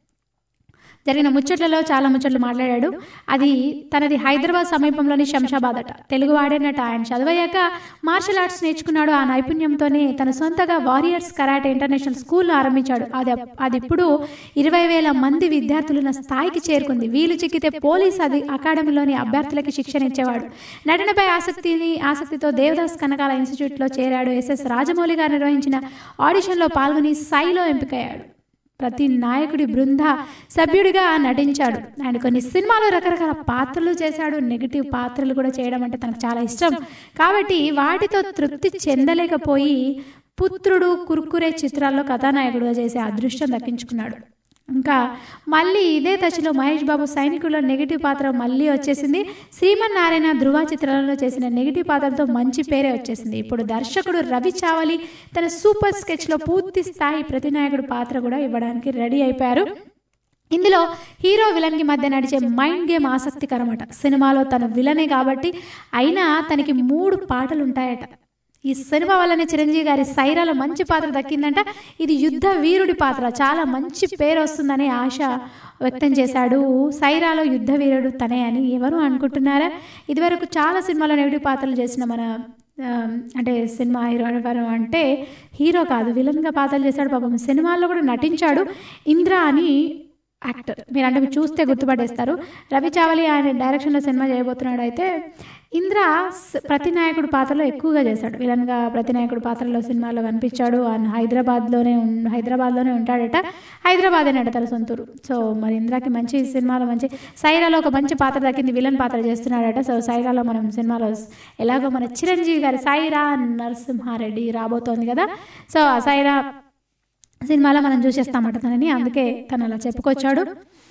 జరిగిన ముచ్చట్లలో చాలా ముచ్చట్లు మాట్లాడాడు అది తనది హైదరాబాద్ సమీపంలోని శంషాబాద్ అట తెలుగు వాడేనట ఆయన చదివయ్యాక మార్షల్ ఆర్ట్స్ నేర్చుకున్నాడు ఆ నైపుణ్యంతోనే తన సొంతగా వారియర్స్ కరాటే ఇంటర్నేషనల్ స్కూల్ ఆరంభించాడు అది అది ఇప్పుడు ఇరవై వేల మంది విద్యార్థులున్న స్థాయికి చేరుకుంది వీలు చిక్కితే పోలీస్ అది అకాడమీలోని అభ్యర్థులకి శిక్షణ ఇచ్చేవాడు నటనపై ఆసక్తిని ఆసక్తితో దేవదాస్ కనకాల ఇన్స్టిట్యూట్లో చేరాడు ఎస్ఎస్ రాజమౌళి గారు నిర్వహించిన ఆడిషన్లో పాల్గొని సైలో ఎంపికయ్యాడు ప్రతి నాయకుడి బృంద సభ్యుడిగా నటించాడు ఆయన కొన్ని సినిమాలో రకరకాల పాత్రలు చేశాడు నెగిటివ్ పాత్రలు కూడా చేయడం అంటే తనకు చాలా ఇష్టం కాబట్టి వాటితో తృప్తి చెందలేకపోయి పుత్రుడు కుర్కురే చిత్రాల్లో కథానాయకుడుగా చేసే అదృష్టం దక్కించుకున్నాడు ఇంకా మళ్ళీ ఇదే దశలో మహేష్ బాబు సైనికుల్లో నెగిటివ్ పాత్ర మళ్ళీ వచ్చేసింది శ్రీమన్నారాయణ ధృవ చిత్రాలలో చేసిన నెగిటివ్ పాత్రలతో మంచి పేరే వచ్చేసింది ఇప్పుడు దర్శకుడు రవి చావలి తన సూపర్ స్కెచ్లో పూర్తి స్థాయి ప్రతినాయకుడు పాత్ర కూడా ఇవ్వడానికి రెడీ అయిపోయారు ఇందులో హీరో విలన్కి మధ్య నడిచే మైండ్ గేమ్ ఆసక్తికరమట సినిమాలో తను విలనే కాబట్టి అయినా తనకి మూడు పాటలు ఉంటాయట ఈ సినిమా వల్లనే చిరంజీవి గారి సైరాలో మంచి పాత్ర దక్కిందంట ఇది యుద్ధ వీరుడి పాత్ర చాలా మంచి పేరు వస్తుందనే ఆశ వ్యక్తం చేశాడు సైరాలో యుద్ధ వీరుడు తనే అని ఎవరు అనుకుంటున్నారా ఇదివరకు చాలా సినిమాలో నెగిటివ్ పాత్రలు చేసిన మన ఆ, అంటే సినిమా హీరో ఎవరు అంటే హీరో కాదు విలన్గా పాత్రలు చేశాడు పాపం సినిమాల్లో కూడా నటించాడు ఇంద్ర అని యాక్టర్ మీరు అంటే మీరు చూస్తే గుర్తుపట్టేస్తారు రవి చావలి ఆయన డైరెక్షన్లో సినిమా చేయబోతున్నాడు అయితే ఇంద్ర స- ప్రతినాయకుడు పాత్రలో ఎక్కువగా చేశాడు విలన్గా ప్రతినాయకుడు పాత్రలో సినిమాలో కనిపించాడు ఆయన హైదరాబాద్లోనే ఉన్- హైదరాబాద్లోనే ఉంటాడట హైదరాబాద్ అనట తన సొంతూరు సో మరి ఇంద్రాకి మంచి సినిమాలో మంచి సైరాలో ఒక మంచి పాత్ర దక్కింది విలన్ పాత్ర చేస్తున్నాడట సో సైరాలో మనం సినిమాలో స్- ఎలాగో మన చిరంజీవి గారి సైరా నరసింహారెడ్డి రాబోతోంది కదా సో ఆ సైరా సినిమాలో మనం చూసేస్తామట తనని అందుకే తను అలా చెప్పుకొచ్చాడు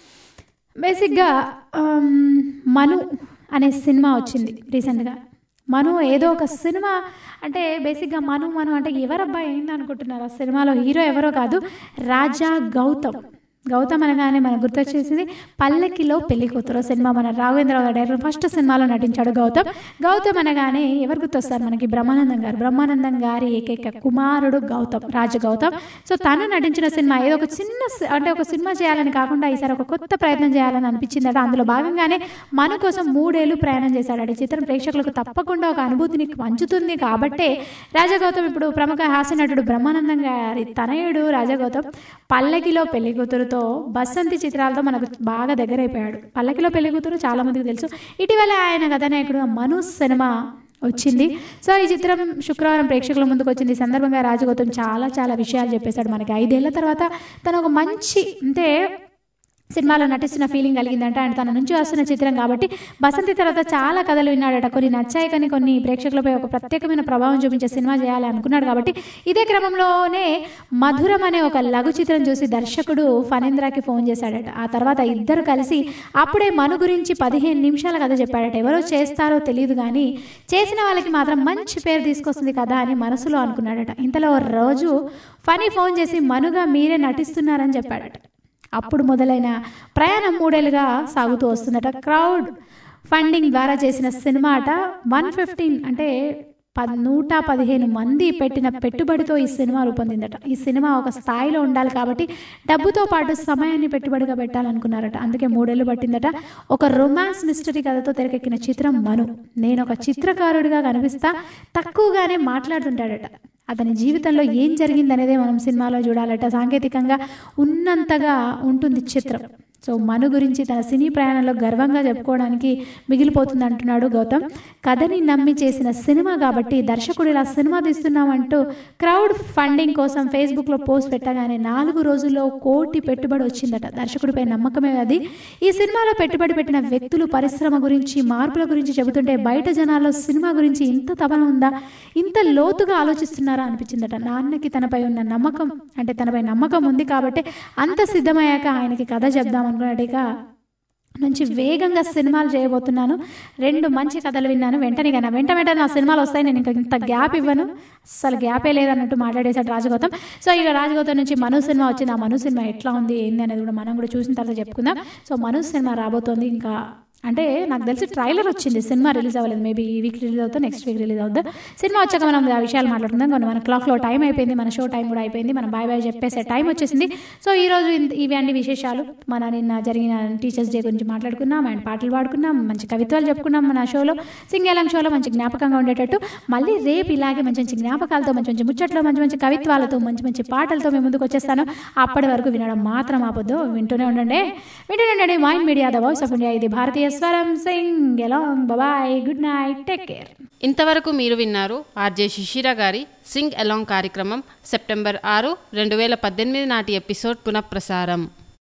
బేసిక్గా ఆమ్, మను అనే సినిమా వచ్చింది రీసెంట్గా మను ఏదో ఒక సినిమా అంటే బేసిక్గా మను మను అంటే ఎవరబ్బాయి ఏంది అనుకుంటున్నారు ఆ సినిమాలో హీరో ఎవరో కాదు రాజా గౌతమ్ గౌతమ్ అనగానే మనకు గుర్తొచ్చేసింది పల్లకిలో పెళ్లి కూతురు సినిమా మన రాఘవేంద్రరావు గారు డైరెక్టర్ ఫస్ట్ సినిమాలో నటించాడు గౌతమ్ గౌతమ్ అనగానే ఎవరు గుర్తొస్తారు మనకి బ్రహ్మానందం గారు బ్రహ్మానందం గారి ఏకైక కుమారుడు గౌతమ్ రాజ గౌతమ్ సో తను నటించిన సినిమా ఏదో ఒక చిన్న సి- అంటే ఒక సినిమా చేయాలని కాకుండా ఈసారి ఒక కొత్త ప్రయత్నం చేయాలని అనిపించిందట అందులో భాగంగానే మన కోసం మూడేళ్లు ప్రయాణం చేశాడు ఈ చిత్రం ప్రేక్షకులకు తప్పకుండా ఒక అనుభూతిని పంచుతుంది కాబట్టే రాజగౌతమ్ ఇప్పుడు ప్రముఖ హాస్య నటుడు బ్రహ్మానందం గారి తనయుడు రాజగౌతమ్ పల్లకిలో పెళ్లి కూతురుతో బసంతి చిత్రాలతో మనకు బాగా దగ్గరైపోయాడు పల్లకిలో పెళ్లి కూతురు చాలా మందికి తెలుసు ఇటీవల ఆయన కథానాయకుడు మను సినిమా వచ్చింది సో ఈ చిత్రం శుక్రవారం ప్రేక్షకుల ముందుకు వచ్చింది ఈ సందర్భంగా రాజగౌతమ్ చాలా చాలా విషయాలు చెప్పేశాడు మనకి ఐదేళ్ల తర్వాత తను ఒక మంచి అంటే సినిమాలో నటిస్తున్న ఫీలింగ్ కలిగిందంట అండ్ తన నుంచి వస్తున్న చిత్రం కాబట్టి బసంతి తర్వాత చాలా కథలు విన్నాడట కొన్ని నచ్చాయి కానీ కొన్ని ప్రేక్షకులపై ఒక ప్రత్యేకమైన ప్రభావం చూపించే సినిమా చేయాలి అనుకున్నాడు కాబట్టి ఇదే క్రమంలోనే మధురం అనే ఒక లఘు చిత్రం చూసి దర్శకుడు ఫణేంద్రకి ఫోన్ చేశాడట ఆ తర్వాత ఇద్దరు కలిసి అప్పుడే మను గురించి పదిహేను నిమిషాల కథ చెప్పాడట ఎవరో చేస్తారో తెలియదు కానీ చేసిన వాళ్ళకి మాత్రం మంచి పేరు తీసుకొస్తుంది కదా అని మనసులో అనుకున్నాడట ఇంతలో ఓ రోజు ఫనీ ఫోన్ చేసి మనుగా మీరే నటిస్తున్నారని చెప్పాడట అప్పుడు మొదలైన ప్రయాణం మూడేళ్ళుగా సాగుతూ వస్తుందట క్రౌడ్ ఫండింగ్ ద్వారా చేసిన సినిమా అట వన్ ఫిఫ్టీన్ అంటే పద్ నూట పదిహేను మంది పెట్టిన పెట్టుబడితో ఈ సినిమా రూపొందిందట ఈ సినిమా ఒక స్థాయిలో ఉండాలి కాబట్టి డబ్బుతో పాటు సమయాన్ని పెట్టుబడిగా పెట్టాలనుకున్నారట అందుకే మూడేళ్ళు పట్టిందట ఒక రొమాన్స్ మిస్టరీ కథతో తెరకెక్కిన చిత్రం మను నేను ఒక చిత్రకారుడిగా కనిపిస్తా తక్కువగానే మాట్లాడుతుంటాడట అతని జీవితంలో ఏం జరిగిందనేదే మనం సినిమాలో చూడాలట సాంకేతికంగా ఉన్నంతగా ఉంటుంది చిత్రం సో మను గురించి తన సినీ ప్రయాణంలో గర్వంగా చెప్పుకోవడానికి మిగిలిపోతుంది అంటున్నాడు గౌతమ్ కథని నమ్మి చేసిన సినిమా కాబట్టి దర్శకుడు ఇలా సినిమా తీస్తున్నామంటూ క్రౌడ్ ఫండింగ్ కోసం ఫేస్బుక్లో పోస్ట్ పెట్టగానే నాలుగు రోజుల్లో కోటి పెట్టుబడి వచ్చిందట దర్శకుడిపై నమ్మకమే అది ఈ సినిమాలో పెట్టుబడి పెట్టిన వ్యక్తులు పరిశ్రమ గురించి మార్పుల గురించి చెబుతుంటే బయట జనాల్లో సినిమా గురించి ఇంత తపన ఉందా ఇంత లోతుగా ఆలోచిస్తున్నారా అనిపించిందట నాన్నకి తనపై ఉన్న నమ్మకం అంటే తనపై నమ్మకం ఉంది కాబట్టి అంత సిద్ధమయ్యాక ఆయనకి కథ చెప్దాం అనుకున్నాడు ఇక నుంచి వేగంగా సినిమాలు చేయబోతున్నాను రెండు మంచి కథలు విన్నాను వెంటనే కానీ వెంట వెంటనే నా సినిమాలు వస్తాయి నేను ఇంకా ఇంత గ్యాప్ ఇవ్వను అసలు గ్యాపే లేదన్నట్టు మాట్లాడేశాడు రాజగౌతమ్ సో ఇక రాజగౌతమ్ నుంచి మను సినిమా వచ్చింది ఆ మను సినిమా ఎట్లా ఉంది ఏంది అనేది కూడా మనం కూడా చూసిన తర్వాత చెప్పుకుందాం సో మను సినిమా రాబోతోంది ఇంకా అంటే నాకు తెలిసి ట్రైలర్ వచ్చింది సినిమా రిలీజ్ అవ్వలేదు మేబీ ఈ వీక్ రిలీజ్ అవుతా నెక్స్ట్ వీక్ రిలీజ్ అవుద్దా సినిమా వచ్చాక మనం ఆ విషయాలు మాట్లాడుకుందాం కొన్ని మన క్లాక్లో టైం అయిపోయింది మన షో టైం కూడా అయిపోయింది మనం బాయ్ బాయ్ చెప్పేసే టైం వచ్చేసింది సో ఈ రోజు ఇంత- ఇవి అన్ని విశేషాలు మన నిన్న జరిగిన టీచర్స్ డే గురించి మాట్లాడుకున్నాం అండ్ పాటలు పాడుకున్నాం మంచి కవిత్వాలు చెప్పుకున్నాం మన షోలో సింగేలం షోలో మంచి జ్ఞాపకంగా ఉండేటట్టు మళ్ళీ రేపు ఇలాగే మంచి మంచి జ్ఞాపకాలతో మంచి మంచి ముచ్చట్లు మంచి మంచి కవిత్వాలతో మంచి మంచి పాటలతో మేము ముందుకు వచ్చేస్తాను అప్పటి వరకు వినడం మాత్రం ఆపొద్దు వింటూనే ఉండండి వింటూనే ఉండండి Mind Media the voice of India ఇది భారతీయ స్వరం sing along bye good night take care ఇంతవరకు మీరు విన్నారు ఆర్జే శిశిర గారి సింగ్ అలాంగ్ కార్యక్రమం సెప్టెంబర్ ఆరు రెండు వేల పద్దెనిమిది నాటి ఎపిసోడ్ పునఃప్రసారం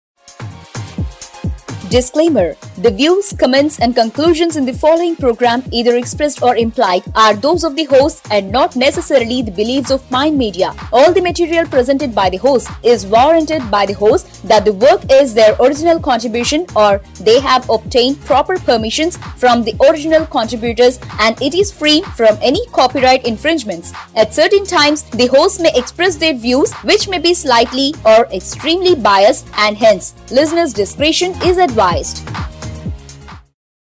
Disclaimer The views, comments, and conclusions in the following program, either expressed or implied, are those of the host and not necessarily the beliefs of Mind Media. All the material presented by the host is warranted by the host that the work is their original contribution or they have obtained proper permissions from the original contributors and it is free from any copyright infringements. At certain times, the host may express their views which may be slightly or extremely biased and hence listeners' discretion is advised.